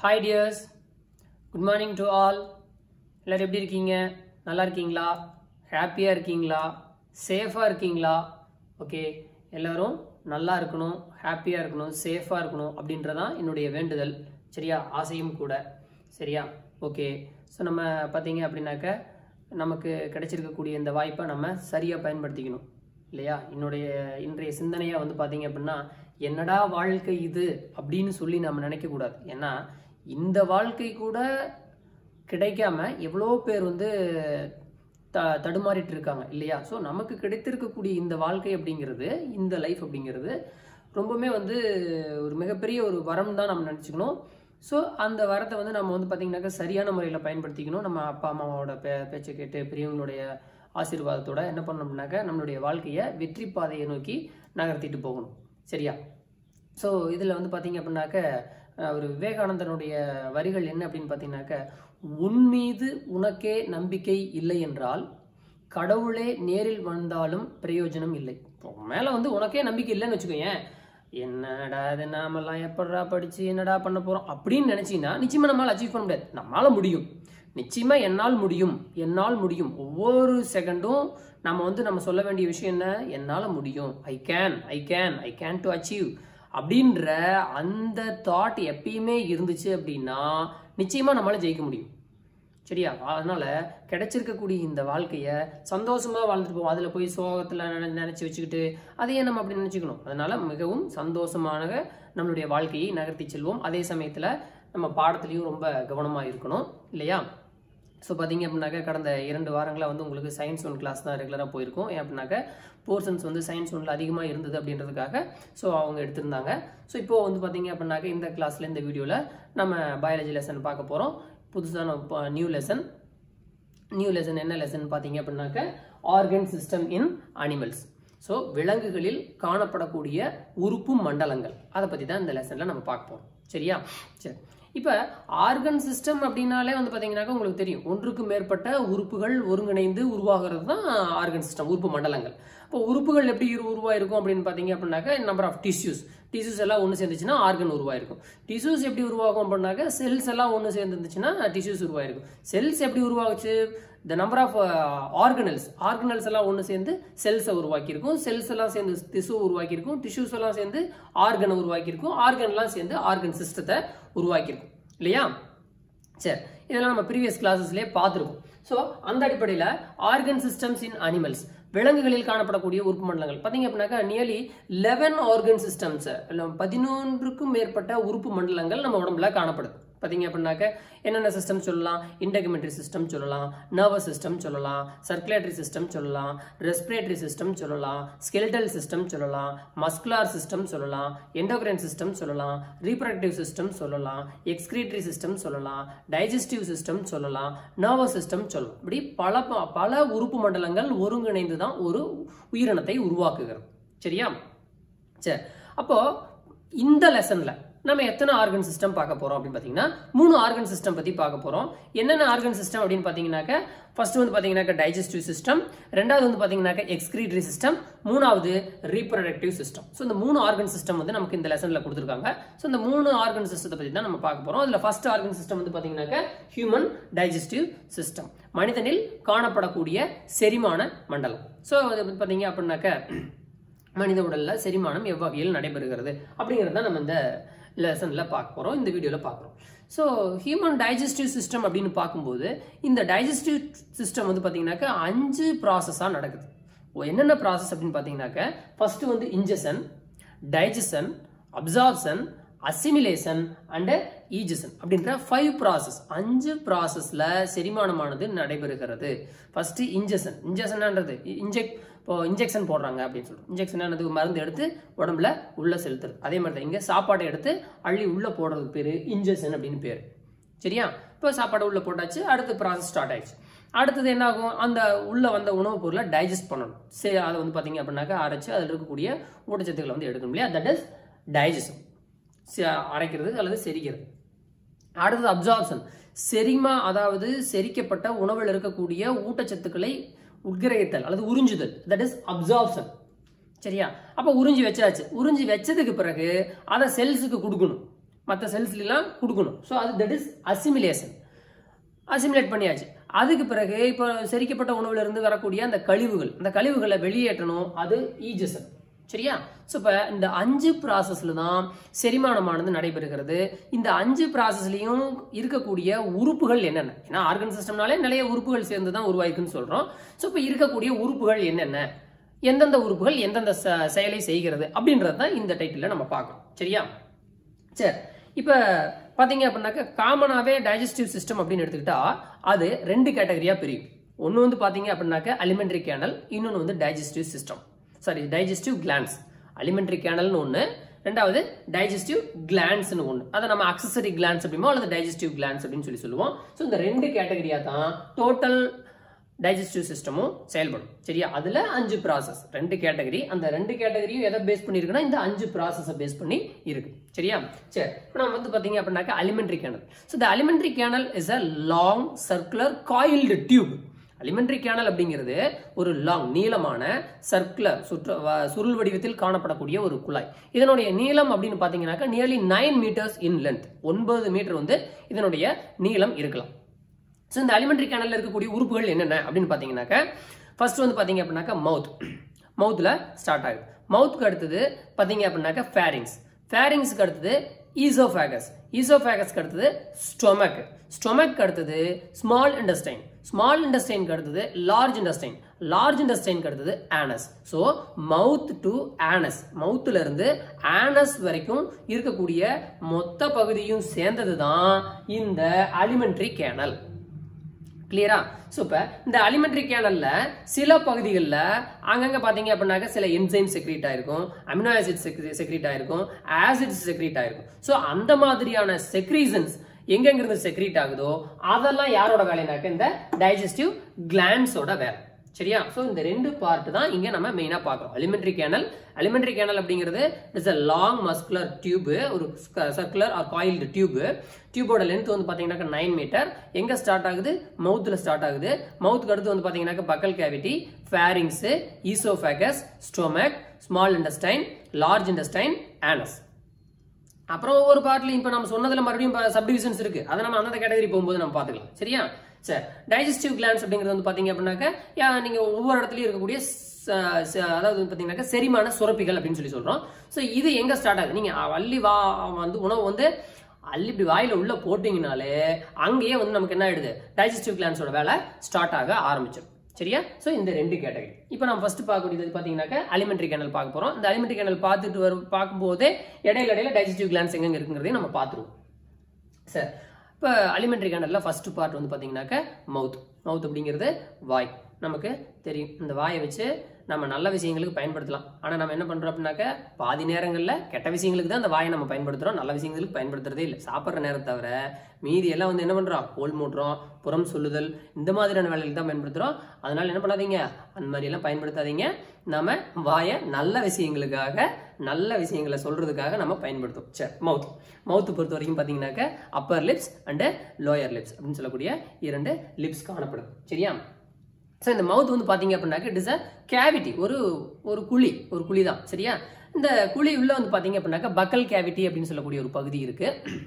Hi dears good morning to all எல்லோரும் எப்படி இருக்கீங்க நல்லா இருக்கீங்களா ஹாப்பியாக இருக்கீங்களா சேஃபாக இருக்கீங்களா ஓகே எல்லாரும் நல்லா இருக்கணும் ஹாப்பியாக இருக்கணும் சேஃபாக இருக்கணும் அப்படின்றதான் என்னுடைய வேண்டுதல் சரியா ஆசையும் கூட சரியா ஓகே ஸோ நம்ம பார்த்தீங்க அப்படின்னாக்க நமக்கு கிடைச்சிருக்கக்கூடிய இந்த வாய்ப்பை நம்ம சரியாக பயன்படுத்திக்கணும் இல்லையா என்னுடைய இன்றைய சிந்தனையாக வந்து பார்த்தீங்க அப்படின்னா என்னடா வாழ்க்கை இது அப்படின்னு சொல்லி நம்ம நினைக்கக்கூடாது ஏன்னா இந்த வாழ்க்கை கூட கிடைக்காம எவ்வளோ பேர் வந்து த தடுமாறிட்டு இருக்காங்க இல்லையா ஸோ நமக்கு கிடைத்திருக்கக்கூடிய இந்த வாழ்க்கை அப்படிங்கிறது இந்த லைஃப் அப்படிங்கிறது ரொம்பவுமே வந்து ஒரு மிகப்பெரிய ஒரு வரம் தான் நம்ம நினச்சிக்கணும் ஸோ அந்த வரத்தை வந்து நம்ம வந்து பார்த்திங்கனாக்கா சரியான முறையில் பயன்படுத்திக்கணும் நம்ம அப்பா அம்மாவோட பே பேச்சை கேட்டு பெரியவங்களுடைய ஆசீர்வாதத்தோட என்ன பண்ணோம்னாக்கா நம்மளுடைய வாழ்க்கையை வெற்றி பாதையை நோக்கி நகர்த்திட்டு போகணும் சரியா ஸோ இதில் வந்து பார்த்தீங்க அப்படின்னாக்க ஒரு விவேகானந்தனுடைய வரிகள் என்ன அப்படின்னு பார்த்தீங்கன்னாக்க உன் மீது உனக்கே நம்பிக்கை இல்லை என்றால் கடவுளே நேரில் வந்தாலும் பிரயோஜனம் இல்லை மேலே வந்து உனக்கே நம்பிக்கை இல்லைன்னு வச்சுக்கோயேன் என்னடா இது நாமெல்லாம் எப்படா படித்து என்னடா பண்ண போகிறோம் அப்படின்னு நினச்சிங்கன்னா நிச்சயமாக நம்மளால் அச்சீவ் பண்ண முடியாது நம்மளால் முடியும் நிச்சயமா என்னால் முடியும் என்னால் முடியும் ஒவ்வொரு செகண்டும் நம்ம வந்து நம்ம சொல்ல வேண்டிய விஷயம் என்ன என்னால் முடியும் I can I can I can to achieve அப்படின்ற அந்த தாட் எப்பயுமே இருந்துச்சு அப்படின்னா நிச்சயமா நம்மளால ஜெயிக்க முடியும் சரியா அதனால கிடைச்சிருக்கக்கூடிய இந்த வாழ்க்கையை சந்தோஷமா வாழ்ந்துட்டு போவோம் அதில் போய் சோகத்தில் நினைச்சு வச்சுக்கிட்டு அதையே நம்ம அப்படி நினைச்சுக்கணும் அதனால மிகவும் சந்தோஷமான நம்மளுடைய வாழ்க்கையை நகர்த்தி செல்வோம் அதே சமயத்தில் நம்ம பாடத்துலையும் ரொம்ப கவனமாக இருக்கணும் இல்லையா ஸோ பார்த்தீங்க அப்படின்னாக்க கடந்த இரண்டு வாரங்களாக வந்து உங்களுக்கு சயின்ஸ் ஒன் கிளாஸ் தான் ரெகுலராக போயிருக்கும் ஏன் அப்படின்னாக்க போர்ஷன்ஸ் வந்து சயின்ஸ் ஒன்ல அதிகமாக இருந்தது அப்படின்றதுக்காக ஸோ அவங்க எடுத்திருந்தாங்க ஸோ இப்போ வந்து பார்த்தீங்க அப்படின்னாக்க இந்த கிளாஸில் இந்த வீடியோவில் நம்ம பயாலஜி லெசன் பார்க்க போகிறோம் புதுசான நியூ லெசன் நியூ லெசன் என்ன லெசன் பார்த்தீங்க அப்படின்னாக்க organ system in animals so விலங்குகளில் காணப்படக்கூடிய உறுப்பு மண்டலங்கள் அதை பற்றி தான் இந்த லெசனில் நம்ம பார்க்க போகிறோம் சரியா சரி இப்போ ஆர்கன் சிஸ்டம் அப்படின்னாலே வந்து பார்த்தீங்கன்னாக்கா உங்களுக்கு தெரியும் ஒன்றுக்கு மேற்பட்ட உறுப்புகள் ஒருங்கிணைந்து உருவாகிறது தான் ஆர்கன் சிஸ்டம் உறுப்பு மண்டலங்கள் இப்போ உறுப்புகள் எப்படி உருவாயிருக்கும் அப்படின்னு பார்த்தீங்க அப்படின்னாக்கா நம்பர் ஆஃப் டிஷ்யூஸ் டிஷ்யூஸ் எல்லாம் ஒன்று சேர்ந்துச்சுன்னா ஆர்கன் உருவாயிருக்கும் டிஷ்யூஸ் எப்படி உருவாகும் அப்படின்னாக்க செல்ஸ் எல்லாம் ஒன்று சேர்ந்துருந்துச்சுன்னா டிஷ்யூஸ் உருவாயிருக்கும் செல்ஸ் எப்படி உருவாகுச்சு the number of organelles organelles எல்லாம் ஒன்று சேர்ந்து செல்ஸை உருவாக்கியிருக்கும் செல்ஸ் எல்லாம் சேர்ந்து திசு உருவாக்கியிருக்கும் டிஷ்யூஸ் எல்லாம் சேர்ந்து ஆர்கனை உருவாக்கியிருக்கும் ஆர்கன்லாம் சேர்ந்து ஆர்கன் சிஸ்டத்தை உருவாக்கியிருக்கும் இல்லையா சரி இதெல்லாம் நம்ம ப்ரீவியஸ் கிளாஸஸ்லேயே பார்த்துருக்கோம் ஸோ அந்த அடிப்படையில் ஆர்கன் சிஸ்டம்ஸ் இன் அனிமல்ஸ் விலங்குகளில் காணப்படக்கூடிய உறுப்பு மண்டலங்கள் பார்த்தீங்க அப்படின்னாக்கா நியர்லி லெவன் ஆர்கன் சிஸ்டம்ஸ் பதினொன்றுக்கும் மேற்பட்ட உறுப்பு மண்டலங்கள் நம்ம உடம்புல காணப்படுது பார்த்தீங்க அப்படின்னாக்க என்னென்ன சிஸ்டம் சொல்லலாம் இன்டெகுமெண்ட்ரி சிஸ்டம் சொல்லலாம் நர்வஸ் சிஸ்டம் சொல்லலாம் சர்க்குலேட்டரி சிஸ்டம் சொல்லலாம் ரெஸ்பிரேட்டரி சிஸ்டம் சொல்லலாம் ஸ்கெல்டல் சிஸ்டம் சொல்லலாம் மஸ்குலார் சிஸ்டம் சொல்லலாம் எண்டோக்ரைன் சிஸ்டம் சொல்லலாம் ரீப்ரடக்டிவ் சிஸ்டம் சொல்லலாம் எக்ஸ்கிரீட்டரி சிஸ்டம் சொல்லலாம் டைஜஸ்டிவ் சிஸ்டம் சொல்லலாம் நர்வஸ் சிஸ்டம் சொல்லலாம் இப்படி பல பல உறுப்பு மண்டலங்கள் ஒருங்கிணைந்து தான் ஒரு உயிரினத்தை உருவாக்குகிறது சரியா சரி அப்போ இந்த லெசன்ல நம்ம எத்தனை ஆர்கன் சிஸ்டம் பார்க்க போறோம் அப்படின்னு பாத்தீங்கன்னா மூணு ஆர்கன் சிஸ்டம் பத்தி பார்க்க போறோம் என்னென்ன ஆர்கன் சிஸ்டம் அப்படின்னு பாத்தீங்கன்னாக்க ஃபர்ஸ்ட் வந்து பாத்தீங்கன்னாக்க டைஜஸ்டிவ் சிஸ்டம் ரெண்டாவது வந்து பாத்தீங்கன்னாக்க எக்ஸ்கிரீட்டரி சிஸ்டம் மூணாவது ரீப்ரடக்டிவ் சிஸ்டம் ஸோ இந்த மூணு ஆர்கன் சிஸ்டம் வந்து நமக்கு இந்த லெசன்ல கொடுத்துருக்காங்க ஸோ இந்த மூணு ஆர்கன் சிஸ்டத்தை பத்தி தான் நம்ம பார்க்க போறோம் அதுல ஃபர்ஸ்ட் ஆர்கன் சிஸ்டம் வந்து பாத்தீங்கன்னாக்க ஹியூமன் டைஜஸ்டிவ் சிஸ்டம் மனிதனில் காணப்படக்கூடிய செரிமான மண்டலம் ஸோ அது பாத்தீங்க அப்படின்னாக்க மனித உடல்ல செரிமானம் எவ்வகையில் நடைபெறுகிறது அப்படிங்கிறது தான் நம்ம இந்த லெசனில் பார்க்க போகிறோம் இந்த வீடியோவில் பார்க்குறோம் ஸோ ஹியூமன் டைஜஸ்டிவ் சிஸ்டம் அப்படின்னு பார்க்கும்போது இந்த டைஜஸ்டிவ் சிஸ்டம் வந்து பார்த்தீங்கன்னாக்கா அஞ்சு ப்ராசஸாக நடக்குது என்னென்ன ப்ராசஸ் அப்படின்னு பார்த்தீங்கன்னாக்க ஃபர்ஸ்ட் வந்து ingestion digestion absorption assimilation and egestion அப்படின்ற ஃபைவ் ப்ராசஸ் அஞ்சு ப்ராசஸில் செரிமானமானது நடைபெறுகிறது ஃபர்ஸ்ட் இன்ஜெஷன் இன்ஜெஷன்ன்றது இன்ஜெக்ட் இப்போ இன்ஜெக்ஷன் போடுறாங்க அப்படின்னு சொல்லிட்டு இன்ஜெக்ஷன் என்னது மருந்து எடுத்து உடம்புல உள்ள செலுத்துறது அதே மாதிரி தான் இங்கே சாப்பாட்டை எடுத்து அள்ளி உள்ள போடுறதுக்கு பேர் இன்ஜெக்ஷன் அப்படின்னு பேர் சரியா இப்போ சாப்பாடு உள்ள போட்டாச்சு அடுத்து ப்ராசஸ் ஸ்டார்ட் ஆயிடுச்சு அடுத்தது என்ன ஆகும் அந்த உள்ள வந்த உணவுப் பொருளை டைஜஸ்ட் பண்ணணும் சரி அதை வந்து பார்த்தீங்க அப்படின்னாக்கா அரைச்சு அதில் இருக்கக்கூடிய ஊட்டச்சத்துக்களை வந்து எடுக்கணும் இல்லையா தட் இஸ் டைஜஷன் அரைக்கிறது அல்லது செரிக்கிறது அடுத்தது அப்சார்ப்ஷன் செரிமா அதாவது செரிக்கப்பட்ட உணவில் இருக்கக்கூடிய ஊட்டச்சத்துக்களை உட்கிரகித்தல் அல்லது உறிஞ்சுதல் தட் இஸ் அப்சார்ப்ஷன் சரியா அப்போ உறிஞ்சி வச்சாச்சு உறிஞ்சி வச்சதுக்கு பிறகு அதை செல்ஸுக்கு கொடுக்கணும் மற்ற செல்ஸ்லாம் கொடுக்கணும் ஸோ அது தட் இஸ் அசிமிலேஷன் அசிமுலேட் பண்ணியாச்சு அதுக்கு பிறகு இப்போ செரிக்கப்பட்ட உணவுல இருந்து வரக்கூடிய அந்த கழிவுகள் அந்த கழிவுகளை வெளியேற்றணும் அது ஈஜசன் சரியா ஸோ இப்போ இந்த அஞ்சு ப்ராசஸில் தான் செரிமானமானது நடைபெறுகிறது இந்த அஞ்சு ப்ராசஸ்லையும் இருக்கக்கூடிய உறுப்புகள் என்னென்ன ஏன்னா ஆர்கன் சிஸ்டம்னாலே நிறைய உறுப்புகள் சேர்ந்து தான் உருவாயிருக்குன்னு சொல்கிறோம் ஸோ இப்போ இருக்கக்கூடிய உறுப்புகள் என்னென்ன எந்தெந்த உறுப்புகள் எந்தெந்த ச- செயலை செய்கிறது அப்படின்றது தான் இந்த டைட்டில் நம்ம பார்க்கணும் சரியா சரி இப்போ பார்த்தீங்க அப்படின்னாக்க காமனாகவே டைஜஸ்டிவ் சிஸ்டம் அப்படின்னு எடுத்துக்கிட்டா அது ரெண்டு கேட்டகரியாக பிரியும் ஒன்று வந்து பார்த்தீங்க அப்படின்னாக்க அலிமெண்ட்ரி கேனல் இன்னொன்று வந்து digestive system sorry digestive glands alimentary கேனல்னு ஒன்று ரெண்டாவது டைஜஸ்டிவ் கிளான்ஸ்னு ஒன்று அதை நம்ம அக்சசரி கிளான்ஸ் அப்படிமோ அல்லது டைஜஸ்டிவ் கிளான்ஸ் அப்படின்னு சொல்லி சொல்லுவோம் ஸோ இந்த ரெண்டு கேட்டகரியாக தான் டோட்டல் டைஜஸ்டிவ் சிஸ்டமும் செயல்படும் சரியா அதுல அஞ்சு ப்ராசஸ் ரெண்டு கேட்டகரி அந்த ரெண்டு கேட்டகரியும் எதை பேஸ் பண்ணிருக்குன்னா இந்த அஞ்சு ப்ராசஸை பேஸ் பண்ணி இருக்கு சரியா சரி இப்போ நம்ம வந்து பாத்தீங்க அப்படின்னாக்க அலிமெண்ட்ரி கேனல் ஸோ இந்த alimentary canal is a long circular coiled tube alimentary canal அப்படிங்கிறது ஒரு லாங் நீளமான சர்க்குலர் சுற்று வ- சுருள் வடிவத்தில் காணப்படக்கூடிய ஒரு குழாய் இதனுடைய நீளம் அப்படின்னு பார்த்தீங்கன்னாக்கா nearly nine metres in length ஒன்பது மீட்டர் வந்து இதனுடைய நீளம் இருக்கலாம் ஸோ இந்த அலிமெண்ட்ரி கேனல்ல இருக்கக்கூடிய உறுப்புகள் என்னென்ன அப்படின்னு பார்த்தீங்கன்னாக்க ஃபர்ஸ்ட் வந்து பார்த்தீங்க அப்படின்னாக்கா மவுத் மவுத்தில் ஸ்டார்ட் ஆகுது மவுத்துக்கு அடுத்தது பார்த்தீங்க அப்படின்னாக்கா ஃபேரிங்ஸ் ஃபேரிங்ஸ்க்கு அடுத்தது ஈசோஃபேகஸ் ஈசோஃபேகஸ்க்கு அடுத்தது ஸ்டொமக் ஸ்டொமக் அடுத்தது ஸ்மால் இண்டஸ்டைன் ஸ்மால் இண்டஸ்டைனுக்கு அடுத்தது லார்ஜ் இண்டஸ்டைன் லார்ஜ் இண்டஸ்டைனுக்கு அடுத்தது anus so mouth to anus மவுத்துல இருந்து ஆனஸ் வரைக்கும் இருக்கக்கூடிய மொத்த பகுதியும் சேர்ந்தது தான் இந்த அலிமெண்ட்ரி கேனல் கிளியரா ஸோ இப்போ இந்த அலிமெண்ட்ரி கேனல்ல சில பகுதிகளில் அங்கங்க பார்த்தீங்க அப்படின்னாக்க சில என்சைம் செக்ரீட் ஆயிருக்கும் அமினோ ஆசிட் செக்ரீட் ஆயிருக்கும் ஆசிட் செக்ரீட் ஆயிருக்கும் ஸோ அந்த மாதிரியான செக்ரீசன்ஸ் எங்கெங்கிருந்து செக்ரீட் ஆகுதோ அதெல்லாம் யாரோட வேலைனாக்க இந்த டைஜஸ்டிவ் கிளான்ஸோட வேலை சரியா ஸோ இந்த ரெண்டு பார்ட் தான் இங்க நம்ம மெயினா பார்க்கறோம் அலிமெண்ட்ரி கேனல் அலிமெண்ட்ரி கேனல் அப்படிங்கிறது it's a long muscular tube ஒரு சர்க்குலர் ஆர் காயில்டு டியூப் டியூபோட லென்த் வந்து பாத்தீங்கன்னாக்க நைன் மீட்டர் எங்க ஸ்டார்ட் ஆகுது மவுத்ல ஸ்டார்ட் ஆகுது மவுத்துக்கு அடுத்து வந்து பாத்தீங்கன்னாக்க buccal cavity pharynx oesophagus stomach small intestine large intestine anus அப்புறம் ஒவ்வொரு பார்ட்லையும் இப்போ நம்ம சொன்னதுல மறுபடியும் சப்டிவிஷன்ஸ் இருக்கு அதை நம்ம அந்த கேட்டகரி போகும்போது நம்ம பார்த்துக்கலாம் சரியா சரி டைஜஸ்டிவ் கிளான்ஸ் அப்படிங்கிறது வந்து பாத்தீங்க அப்படின்னாக்க யா- நீங்க ஒவ்வொரு இடத்துலயும் இருக்கக்கூடிய ச- ச- அதாவது வந்து பாத்தீங்கன்னாக்க செரிமான சுரப்பிகள் அப்படின்னு சொல்லி சொல்றோம் ஸோ இது எங்க ஸ்டார்ட் ஆகுது நீங்க அள்ளி வா வந்து உணவு வந்து அள்ளி இப்படி வாயில உள்ள போட்டீங்கனாலே அங்கேயே வந்து நமக்கு என்ன ஆயிடுது டைஜஸ்டிவ் கிளான்ஸோட வேலை ஸ்டார்ட் ஆக ஆரம்பிச்சிடும் சரியா ஸோ இந்த ரெண்டு கேட்டகரி இப்போ நம்ம ஃபர்ஸ்ட் பார்க்கக்கூடியது பார்த்தீங்கன்னாக்க அலிமெண்ட்ரி கேனல் பார்க்க போறோம் இந்த அலிமெண்ட்ரி கேனல் பார்த்துட்டு வரும் பார்க்கும்போதே இடையில இடையில டைஜஸ்டிவ் கிளான்ஸ் எங்க இருக்குங்கிறதையும் நம்ம பார்த்துருவோம் சார் இப்போ அலிமெண்ட்ரி கேனல்ல ஃபர்ஸ்ட் பார்ட் வந்து பார்த்தீங்கன்னாக்க மவுத் மவுத் அப்படிங்கிறது வாய் நமக்கு தெரியும் இந்த வாயை வச்சு நம்ம நல்ல விஷயங்களுக்கு பயன்படுத்தலாம் ஆனால் நம்ம என்ன பண்ணுறோம் அப்படின்னாக்க பாதி நேரங்களில் கெட்ட விஷயங்களுக்கு தான் அந்த வாயை நம்ம பயன்படுத்துகிறோம் நல்ல விஷயங்களுக்கு பயன்படுத்துறதே இல்லை சாப்பிட்ற நேரம் தவிர மீதி எல்லாம் வந்து என்ன பண்ணுறோம் கோல் மூட்டுறோம் புறம் சொல்லுதல் இந்த மாதிரியான வேலைகளுக்கு தான் பயன்படுத்துகிறோம் அதனால என்ன பண்ணாதீங்க அந்த மாதிரி எல்லாம் பயன்படுத்தாதீங்க நாம வாயை நல்ல விஷயங்களுக்காக நல்ல விஷயங்களை சொல்றதுக்காக நம்ம பயன்படுத்தும் சரி மவுத் மவுத் பொறுத்த வரைக்கும் பார்த்தீங்கன்னாக்க upper lips and lower lips அப்படின்னு சொல்லக்கூடிய இரண்டு லிப்ஸ் காணப்படுது சரியா ஸோ இந்த மவுத் வந்து பார்த்தீங்க அப்படின்னாக்க இட் இஸ் அ கேவிட்டி ஒரு ஒரு குழி ஒரு குழி தான் சரியா இந்த குழி உள்ள வந்து பார்த்தீங்க அப்படின்னாக்க பக்கல் கேவிட்டி அப்படின்னு சொல்லக்கூடிய ஒரு பகுதி இருக்கு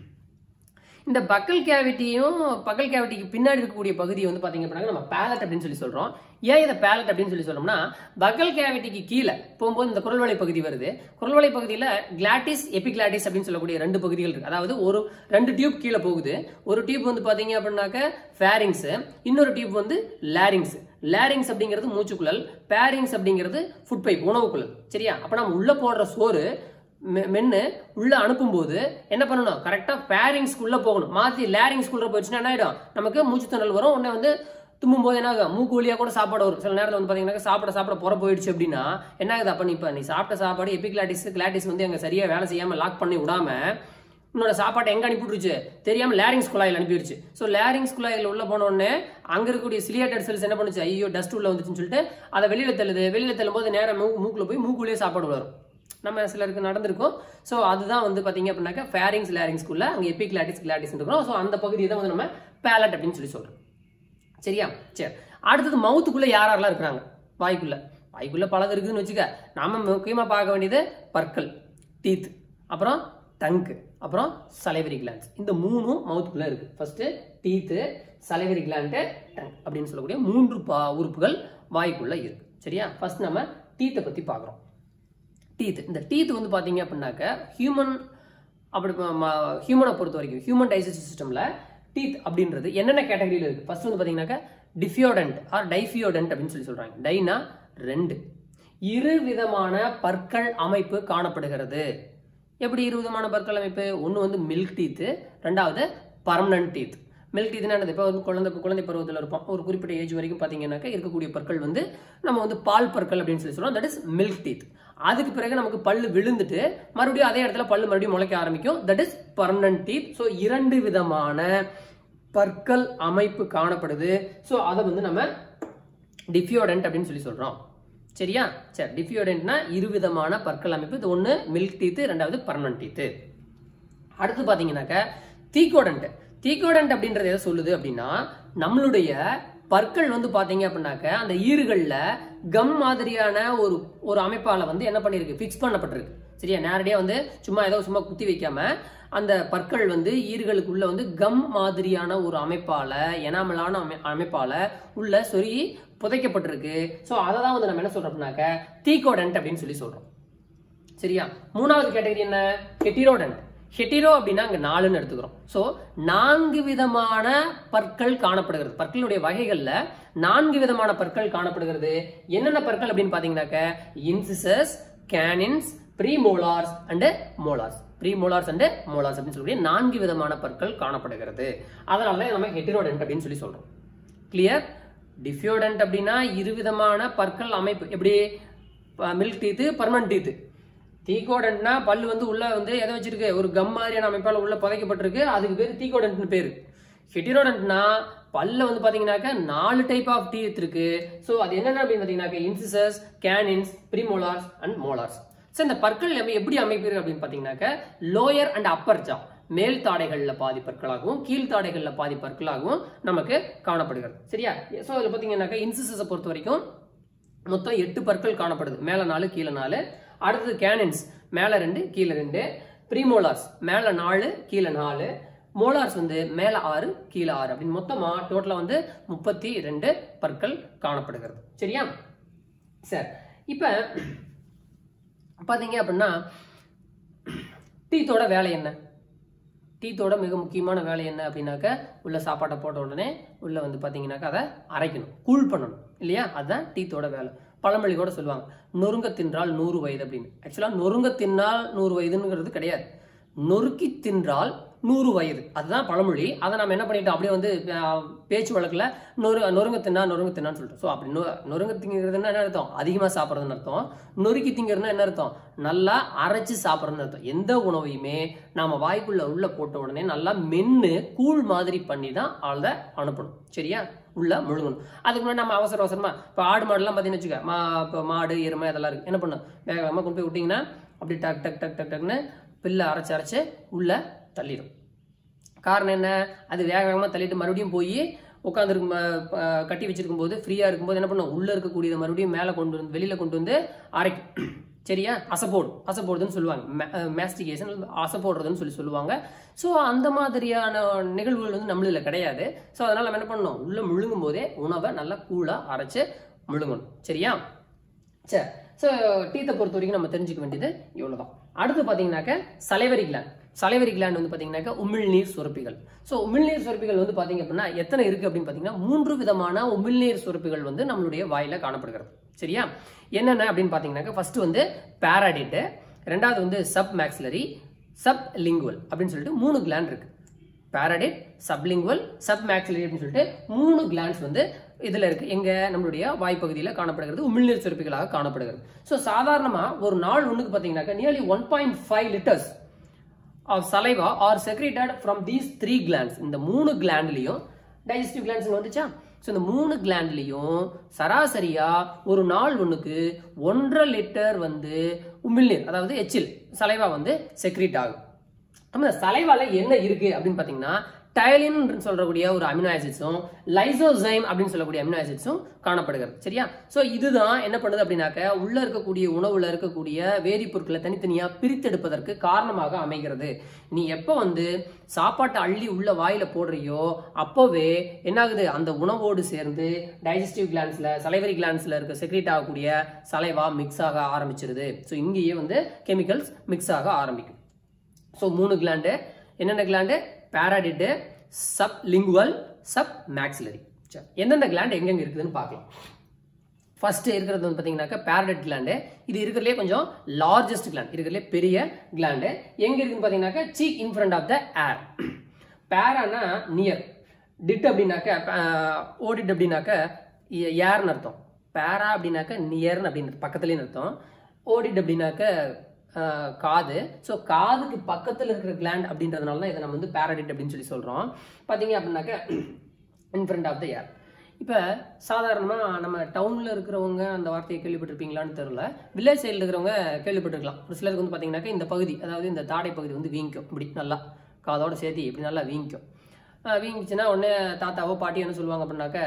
இந்த பக்கல் கேவிட்டியும் பக்கல் கேவிட்டிக்கு பின்னாடி இருக்கக்கூடிய பகுதியை வந்து பாத்தீங்க அப்படின்னா நம்ம பேலட் அப்படின்னு சொல்லி சொல்றோம் ஏன் இதை பேலட் அப்படின்னு சொல்லி சொல்றோம்னா பக்கல் கேவிட்டிக்கு கீழே போகும்போது இந்த குரல்வளை பகுதி வருது குரல்வளை பகுதியில் கிளாட்டிஸ் எபிகிளாட்டிஸ் அப்படின்னு சொல்லக்கூடிய ரெண்டு பகுதிகள் இருக்கு அதாவது ஒரு ரெண்டு டியூப் கீழே போகுது ஒரு டியூப் வந்து பாத்தீங்க அப்படின்னாக்க ஃபேரிங்ஸ் இன்னொரு டியூப் வந்து லேரிங்ஸ் லேரிங்ஸ் அப்படிங்கிறது மூச்சுக்குழல் பேரிங்ஸ் அப்படிங்கிறது ஃபுட் பைப் உணவுக்குழல் சரியா அப்ப நம்ம உள்ள போடுற சோறு மெ- மென்னு உள்ள அனுப்பும்போது என்ன பண்ணணும் கரெக்டா பேரிங்ஸ்க்குள்ள போகணும் மாத்தி லேரிங்ஸ்குள்ள போயிடுச்சுன்னா என்ன ஆயிடும் நமக்கு மூச்சு திணறல் வரும் உடனே வந்து தும்மும் போது என்ன ஆகும் மூக்கு வழியா கூட சாப்பாடு வரும் சில நேரத்தில் வந்து பாத்தீங்கன்னா சாப்பிட சாப்பிட புற போயிடுச்சு அப்படின்னா என்ன ஆகுது அப்ப நீ இப்ப நீ சாப்பிட்ட சாப்பாடு எபிக்லாட்டிஸ் கிளாட்டிஸ் வந்து அங்க சரியா வேலை செய்யாம லாக் பண்ணி விடாம உன்னோட சாப்பாட்டை எங்க அனுப்பிவிட்டுருச்சு தெரியாம லேரிங்ஸ் குழாயில் அனுப்பிடுச்சு ஸோ லேரிங்ஸ் குழாயில் உள்ள போன உடனே அங்க இருக்கக்கூடிய சிலியேட்டட் செல்ஸ் என்ன பண்ணுச்சு ஐயோ டஸ்ட் உள்ள வந்துச்சுன்னு சொல்லிட்டு அதை வெளியில தள்ளுது வெளியில தள்ளும் போது நேரம் மூ மூக்குல போய் மூக்குள்ளேயே சாப்பாடு வரும் நம்ம சிலருக்கு நடந்திருக்கும் ஸோ அதுதான் வந்து பாத்தீங்க அப்படின்னாக்கா ஃபேரிங்ஸ் லேரிங்ஸ்குள்ள அங்கே எபிக்லாட்டிஸ் கிளாட்டிஸ் இருக்கிறோம் ஸோ அந்த பகுதியை தான் வந்து நம்ம பேலட் அப்படின்னு சொல்லி சொல்றோம் சரியா சரி அடுத்தது மவுத்துக்குள்ள யார் யாரெல்லாம் இருக்கிறாங்க வாய்க்குள்ள வாய்க்குள்ள பலது இருக்குதுன்னு வச்சுக்க நாம முக்கியமா பார்க்க வேண்டியது பற்கள் டீத் அப்புறம் டங்க் அப்புறம் சலைவரி கிளான்ஸ் இந்த மூணும் மவுத்துக்குள்ள இருக்கு first teeth salivary gland tongue அப்படின்னு சொல்லக்கூடிய மூன்று பா உறுப்புகள் வாய்க்குள்ள இருக்கு சரியா ஃபர்ஸ்ட் நம்ம டீத்தை பத்தி பார்க்குறோம் டீத் இந்த டீத் வந்து பார்த்தீங்க அப்படின்னாக்க ஹியூமன் அப்படி ஹியூமனை பொறுத்த வரைக்கும் ஹியூமன் டைஜஸ்டிவ் சிஸ்டமில் டீத் அப்படின்றது என்னென்ன கேட்டகரியில் இருக்குது ஃபர்ஸ்ட் வந்து பார்த்தீங்கன்னாக்க டிஃபியோடன்ட் ஆர் டைஃபியோடன்ட் அப்படின்னு சொல்லி சொல்கிறாங்க டைனா ரெண்டு இரு விதமான பற்கள் அமைப்பு காணப்படுகிறது எப்படி இரு விதமான பற்கள் அமைப்பு ஒன்று வந்து மில்க் டீத்து ரெண்டாவது பர்மனன்ட் டீத் மில்க் டீத்னா என்னது இப்போ வந்து குழந்தை குழந்தை பருவத்தில் இருப்போம் ஒரு குறிப்பிட்ட ஏஜ் வரைக்கும் பார்த்தீங்கன்னாக்கா இருக்கக்கூடிய பற்கள் வந்து நம்ம வந்து பால் பற்கள் அப்படின்னு சொல்லி சொல்லுவோம் தட் இஸ் மில்க் டீத் அதுக்கு பிறகு நமக்கு பல்லு விழுந்துட்டு மறுபடியும் அதே இடத்துல பல்லு மறுபடியும் முளைக்க ஆரம்பிக்கும் that is permanent teeth so இரண்டு விதமான பற்கள் அமைப்பு காணப்படுது ஸோ அதை வந்து நம்ம டிஃபியோடன்ட் அப்படின்னு சொல்லி சொல்றோம் சரியா சரி டிஃபியோடன்ட்னா இரு விதமான பற்கள் அமைப்பு இது ஒன்று மில்க் டீத்து ரெண்டாவது பர்மனன்ட் டீத்து அடுத்து பார்த்தீங்கன்னாக்க தீக்கோடன்ட் தீக்கோடன்ட் அப்படின்றது எதை சொல்லுது அப்படின்னா நம்மளுடைய பற்கள் வந்து பாத்தீங்க அப்படின்னாக்க அந்த ஈறுகள்ல கம் மாதிரியான ஒரு ஒரு அமைப்பால வந்து என்ன பண்ணிருக்கு ஃபிக்ஸ் பண்ணப்பட்டிருக்கு சரியா நேரடியா வந்து சும்மா ஏதோ சும்மா குத்தி வைக்காம அந்த பற்கள் வந்து ஈறுகளுக்குள்ள வந்து கம் மாதிரியான ஒரு அமைப்பால எனாமலான அமை அமைப்பால உள்ள சொருகி புதைக்கப்பட்டிருக்கு ஸோ அதை தான் வந்து நம்ம என்ன சொல்றோம் அப்படின்னாக்க தீக்கோடன்ட் அப்படின்னு சொல்லி சொல்றோம் சரியா மூணாவது கேட்டகரி என்ன ஹெட்டிரோடன்ட் ஹெட்டிரோ அப்படின்னா அங்க நாலுன்னு எடுத்துக்கிறோம் ஸோ நான்கு விதமான பற்கள் காணப்படுகிறது பற்களுடைய வகைகள்ல நான்கு விதமான பற்கள் காணப்படுகிறது என்னென்ன பற்கள் அப்படின்னு பாத்தீங்கன்னாக்க incisors canines premolars and molars premolars and molars அப்படின்னு சொல்லக்கூடிய நான்கு விதமான பற்கள் காணப்படுகிறது அதனால தான் நம்ம ஹெட்டிரோடன்ட் அப்படின்னு சொல்லி சொல்றோம் கிளியர் டிஃபியோடன்ட் அப்படின்னா இரு விதமான பற்கள் அமைப்பு எப்படி மில்க் டீத்து பர்மனன்ட் டீத்து தீகோடன்ட்னா பல்லு வந்து உள்ள வந்து எதை வச்சிருக்கு ஒரு கம் மாதிரியான அமைப்பால உள்ள புதைக்கப்பட்டிருக்கு அதுக்கு பேர் தீகோடன்ட்னு பேரு ஹெட்டிரோடன்ட்னா பல்ல வந்து பாத்தீங்கன்னாக்க நாலு டைப் ஆஃப் டீத் இருக்கு ஸோ அது என்னென்ன அப்படின்னு பாத்தீங்கன்னாக்க incisors canines premolars and molars so இந்த பற்கள் நம்ம எப்படி அமைப்பு அப்படின்னு பாத்தீங்கன்னாக்க லோயர் அண்ட் அப்பர் ஜா மேல் தாடைகள்ல பாதி பற்களாகவும் கீழ் தாடைகள்ல பாதி பற்களாகவும் நமக்கு காணப்படுகிறது சரியா ஸோ இதுல பாத்தீங்கன்னாக்க இன்சிசஸை பொறுத்த வரைக்கும் மொத்தம் எட்டு பற்கள் காணப்படுது மேல நாலு கீழே நாலு அடுத்தது கேனின்ஸ் மேல ரெண்டு கீழே ரெண்டு ப்ரீமோலார்ஸ் மேல நாலு கீழே நாலு மோலார்ஸ் வந்து மேல ஆறு கீழே ஆறு அப்படின்னு மொத்தமா டோட்டலா வந்து முப்பத்தி ரெண்டு பற்கள் காணப்படுகிறது சரியா சரி இப்ப பாத்தீங்க அப்படின்னா டீத்தோட வேலை என்ன டீத்தோட மிக முக்கியமான வேலை என்ன அப்படின்னாக்க உள்ள சாப்பாட்டை போட்ட உடனே உள்ள வந்து பார்த்தீங்கன்னாக்கா அதை அரைக்கணும் கூல் பண்ணணும் இல்லையா அதுதான் டீத்தோட வேலை பழமொழி கூட சொல்லுவாங்க நொறுங்க தின்றால் நூறு வயது அப்படின்னு ஆக்சுவலாக நொறுங்க தின்னால் நூறு வயதுங்கிறது கிடையாது நொறுக்கி தின்றால் நூறு வயது அதுதான் பழமொழி அதை நம்ம என்ன பண்ணிட்டோம் அப்படியே வந்து அஹ், பேச்சு வழக்கில் நொறு நொறுங்க தின்னா நொறுங்க தின்னான்னு சொல்லிட்டோம் ஸோ அப்படி நொ- நொறுங்க திங்கிறதுன்னா என்ன அர்த்தம் அதிகமாக சாப்பிட்றதுன்னு அர்த்தம் நொறுக்கி திங்கிறதுனா என்ன அர்த்தம் நல்லா அரைச்சு சாப்பிட்றதுன்னு அர்த்தம் எந்த உணவையுமே நாம வாய்க்குள்ள உள்ள போட்ட உடனே நல்லா மென்னு கூழ் மாதிரி பண்ணி தான் அதை அனுப்பணும் சரியா உள்ள முழுங்கணும் அதுக்கு முன்னாடி நம்ம அவசர அவசரமா இப்போ ஆடு மாடுலாம் பார்த்தீங்கன்னு வச்சுக்க மா இப்போ மாடு எருமை அதெல்லாம் இருக்கு என்ன பண்ணும் வேக வேகமாக கொண்டு போய் விட்டிங்கன்னா அப்படி டக் டக் டக் டக் டக்னு பில்லை அரைச்சு அரைச்சு உள்ள தள்ளிடும் காரணம் என்ன அது வேக வேகமாக தள்ளிட்டு மறுபடியும் போய் உட்காந்துருக்கும் கட்டி வச்சிருக்கும் போது ஃப்ரீயாக இருக்கும்போது என்ன பண்ணும் உள்ள இருக்கக்கூடியதை மறுபடியும் மேலே கொண்டு வந்து வெளியில கொண்டு வந்து அரைக்கும் சரியா அசைப்போடு அசைப்போடுதுன்னு சொல்லுவாங்க மேஸ்டிகேஷன் அசைப்போடுறதுன்னு சொல்லி சொல்லுவாங்க ஸோ அந்த மாதிரியான நிகழ்வுகள் வந்து நம்மள கிடையாது ஸோ அதனால நம்ம என்ன பண்ணணும் உள்ள முழுங்கும் போதே உணவை நல்லா கூலாக அரைச்சு முழுங்கணும் சரியா சரி ஸோ டீத்தை பொறுத்த வரைக்கும் நம்ம தெரிஞ்சுக்க வேண்டியது இவ்வளவுதான் அடுத்து பார்த்தீங்கன்னாக்க சலைவரி கிளாண்ட் சலைவரி கிளாண்ட் வந்து பார்த்தீங்கன்னாக்க உமிழ்நீர் சுரப்பிகள் ஸோ உமிழ்நீர் சுரப்பிகள் வந்து பார்த்தீங்க அப்படின்னா எத்தனை இருக்கு அப்படின்னு பார்த்தீங்கன்னா மூன்று விதமான உமிழ்நீர் சுரப்பிகள் வந்து நம்மளுடைய வாயில காணப்படுகிறது சரியா என்னென்ன அப்படின்னு பார்த்தீங்கன்னாக்க ஃபர்ஸ்ட் வந்து பாராடிட்டு ரெண்டாவது வந்து சப் மேக்ஸிலரி சப் லிங்குவல் அப்படின்னு சொல்லிட்டு மூணு கிளாண்ட் இருக்கு பாரடிட் சப்லிங்குவல் சப் மேக்ஸிலரி அப்படின்னு சொல்லிட்டு மூணு கிளாண்ட்ஸ் வந்து இதுல இருக்கு எங்க நம்மளுடைய வாய்ப்பகுதியில காணப்படுகிறது உமிழ்நீர் சுரப்பிகளாக காணப்படுகிறது ஸோ சாதாரணமா ஒரு நாள் ஒண்ணுக்கு பாத்தீங்கன்னாக்கா nearly one point five litres of saliva are secreted from these three glands இந்த மூணு கிளாண்ட்லயும் டைஜஸ்டிவ் கிளாண்ட்ஸ் வந்துச்சா ஸோ இந்த மூணு கிளாண்ட்லயும் சராசரியா ஒரு நாள் ஒண்ணுக்கு ஒன்றரை லிட்டர் வந்து உமிழ்நீர் அதாவது எச்சில் சலைவா வந்து செக்ரேட் ஆகும் நம்ம இந்த சலைவால என்ன இருக்கு அப்படின்னு பாத்தீங்கன்னா டயலின் சொல்லக்கூடிய ஒரு அமினோ ஆசிட்ஸும் லைசோசைம் அப்படின்னு சொல்லக்கூடிய அமினோ ஆசிட்ஸும் காணப்படுகிறது சரியா ஸோ இதுதான் என்ன பண்ணுது அப்படின்னாக்க உள்ள இருக்கக்கூடிய உணவுல இருக்கக்கூடிய வேதிப்பொருட்களை தனித்தனியா பிரித்தெடுப்பதற்கு காரணமாக அமைகிறது நீ எப்போ வந்து சாப்பாட்டை அள்ளி உள்ள வாயில போடுறியோ அப்போவே என்னாகுது அந்த உணவோடு சேர்ந்து டைஜஸ்டிவ் கிளான்ஸ்ல சலைவரி கிளான்ஸ்ல இருக்க செக்ரேட் ஆகக்கூடிய சலைவா மிக்ஸ் ஆக ஆரம்பிச்சிருது ஸோ இங்கேயே வந்து கெமிக்கல்ஸ் மிக்ஸ் ஆக ஆரம்பிக்கும் ஸோ மூணு கிளாண்டு என்னென்ன gland parotid sublingual submaxillary சரி எந்தெந்த கிளாண்ட் எங்கெங்க இருக்குதுன்னு பார்க்கலாம் ஃபர்ஸ்ட் இருக்கிறது வந்து பார்த்தீங்கன்னாக்கா பேரடட் கிளாண்டு இது இருக்கிறதுலே கொஞ்சம் லார்ஜஸ்ட் கிளாண்ட் இருக்கிறதுலே பெரிய கிளாண்டு எங்க இருக்குன்னு பார்த்தீங்கன்னாக்கா cheek in front of the ear பேரானா நியர் டிட் அப்படின்னாக்க ஓடிட் அப்படின்னாக்க ஏர்னு அர்த்தம் பேரா அப்படின்னாக்க நியர்னு அப்படின்னு பக்கத்துலேன்னு அர்த்தம் ஓடிட் அப்படின்னாக்க ஆஹ், காது ஸோ காதுக்கு பக்கத்தில் இருக்கிற கிளாண்ட் அப்படின்றதுனால தான் இதை நம்ம வந்து பேரடிட் அப்படின்னு சொல்லி சொல்கிறோம் பார்த்தீங்க அப்படின்னாக்க இன் ஃப்ரண்ட் ஆஃப் த ஏர் இப்போ சாதாரணமாக நம்ம டவுனில் இருக்கிறவங்க அந்த வார்த்தையை கேள்விப்பட்டிருப்பீங்களான்னு தெரில வில்லேஜ் சைடில் இருக்கிறவங்க கேள்விப்பட்டிருக்கலாம் ஒரு சிலருக்கு வந்து பார்த்தீங்கன்னாக்கா இந்த பகுதி அதாவது இந்த தாடை பகுதி வந்து வீங்கிக்கும் இப்படி நல்லா காதோட சேர்த்து இப்படி நல்லா வீங்கிக்கும் ஆஹ் வீங்கிச்சுன்னா உடனே தாத்தாவோ பாட்டியோ என்ன சொல்லுவாங்க அப்படின்னாக்க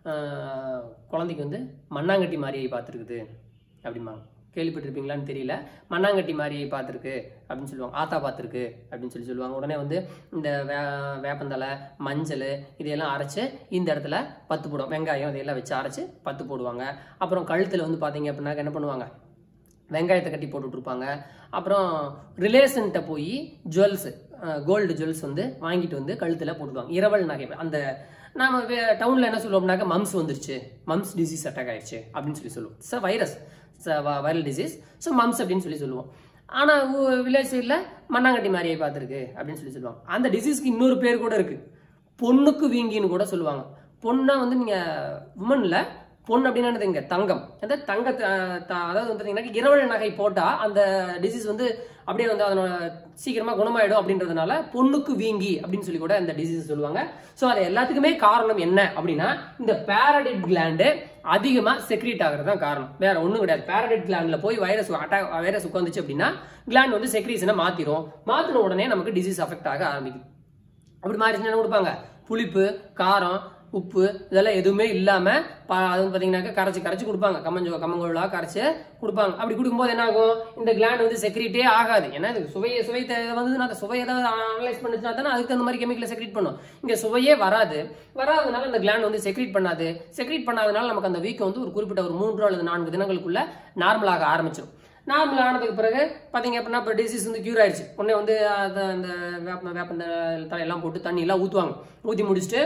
ஆஹ் குழந்தைக்கு வந்து மண்ணாங்கட்டி மாதிரியை பார்த்துருக்குது அப்படிம்பாங்க கேள்விப்பட்டிருப்பீங்களான்னு தெரியல மண்ணாங்கட்டி மாதிரியை பார்த்துருக்கு அப்படின்னு சொல்லுவாங்க ஆத்தா பார்த்துருக்கு அப்படின்னு சொல்லி சொல்லுவாங்க உடனே வந்து இந்த வே வேப்பந்தலை மஞ்சள் இதையெல்லாம் அரைச்சு இந்த இடத்துல பத்து போடுவோம் வெங்காயம் இதையெல்லாம் வச்சு அரைச்சு பத்து போடுவாங்க அப்புறம் கழுத்தில் வந்து பார்த்தீங்க அப்படின்னாக்க என்ன பண்ணுவாங்க வெங்காயத்தை கட்டி போட்டு விட்ருப்பாங்க அப்புறம் ரிலேஷன்கிட்ட போய் ஜுவல்ஸ் கோல்டு ஜுவல்ஸ் வந்து வாங்கிட்டு வந்து கழுத்தில் போட்டுருவாங்க இரவல் நகை அந்த நாம டவுனில் என்ன சொல்லுவோம்னாக்க மம்ஸ் வந்துருச்சு மம்ஸ் டிசீஸ் அட்டாக் ஆயிடுச்சு அப்படின்னு சொல்லி சொல்லுவோம் sir virus viral disease so mumps அப்படின்னு சொல்லி சொல்லுவோம் ஆனால் வில்லேஜ் சைடில் மண்ணாங்கட்டி மாதிரியை பார்த்துருக்கு அப்படின்னு சொல்லி சொல்லுவாங்க அந்த டிசீஸ்க்கு இன்னொரு பேர் கூட இருக்கு பொண்ணுக்கு வீங்கின்னு கூட சொல்லுவாங்க பொண்ணா வந்து நீங்கள் உமனில் பொண்ணு அப்படின்னா என்னது இங்க தங்கம் அந்த தங்க அதாவது வந்து பார்த்தீங்கன்னா இரவல் நகை போட்டால் அந்த டிசீஸ் வந்து அப்படியே வந்து அதனோட சீக்கிரமா குணமாயிடும் அப்படின்றதுனால பொண்ணுக்கு வீங்கி அப்படின்னு சொல்லி கூட இந்த டிசீஸ் சொல்லுவாங்க ஸோ அது எல்லாத்துக்குமே காரணம் என்ன அப்படின்னா இந்த பேரடிட் கிளாண்டு அதிகமா செக்ரீட் ஆகிறது தான் காரணம் வேற ஒண்ணும் கிடையாது பேரடிட் கிளாண்ட்ல போய் வைரஸ் அட்டாக் வைரஸ் உட்காந்துச்சு அப்படின்னா கிளாண்ட் வந்து செக்ரீஷனை மாத்திரும் மாத்தின உடனே நமக்கு டிசீஸ் அஃபெக்ட் ஆக ஆரம்பிக்கும் அப்படி மாறிச்சுன்னா என்ன கொடுப்பாங்க புளிப்பு காரம் உப்பு இதெல்லாம் எதுவுமே இல்லாம ப- அது வந்து பாத்தீங்கன்னாக்கா கரைச்சு கரைச்சு கொடுப்பாங்க கம்மஞ்சோ கம்மங்கோலா கரைச்சு கொடுப்பாங்க அப்படி கொடுக்கும்போது என்ன ஆகும் இந்த கிளாண்ட் வந்து செக்ரீட்டே ஆகாது ஏன்னா இது சுவையை சுவை தே- வந்து அந்த சுவையை ஏதாவது அனலைஸ் பண்ணுச்சுன்னா தானே அதுக்கு அந்த மாதிரி கெமிக்கலை செக்ரீட் பண்ணும் இங்க சுவையே வராது வராதனால இந்த கிளாண்ட் வந்து செக்ரீட் பண்ணாது செக்ரீட் பண்ணாதனால நமக்கு அந்த வீக்கம் வந்து ஒரு குறிப்பிட்ட ஒரு மூன்று அல்லது நான்கு தினங்களுக்குள்ள நார்மலாக ஆரம்பிச்சிடும் நார்மல் ஆனதுக்கு பிறகு பார்த்தீங்க அப்படின்னா இப்போ டிசீஸ் வந்து கியூர் ஆயிடுச்சு உடனே வந்து அதை அந்த வேப்ப வேப்ப தலையெல்லாம் போட்டு தண்ணி எல்லாம் ஊற்றுவாங்க ஊற்றி முடிச்சுட்டு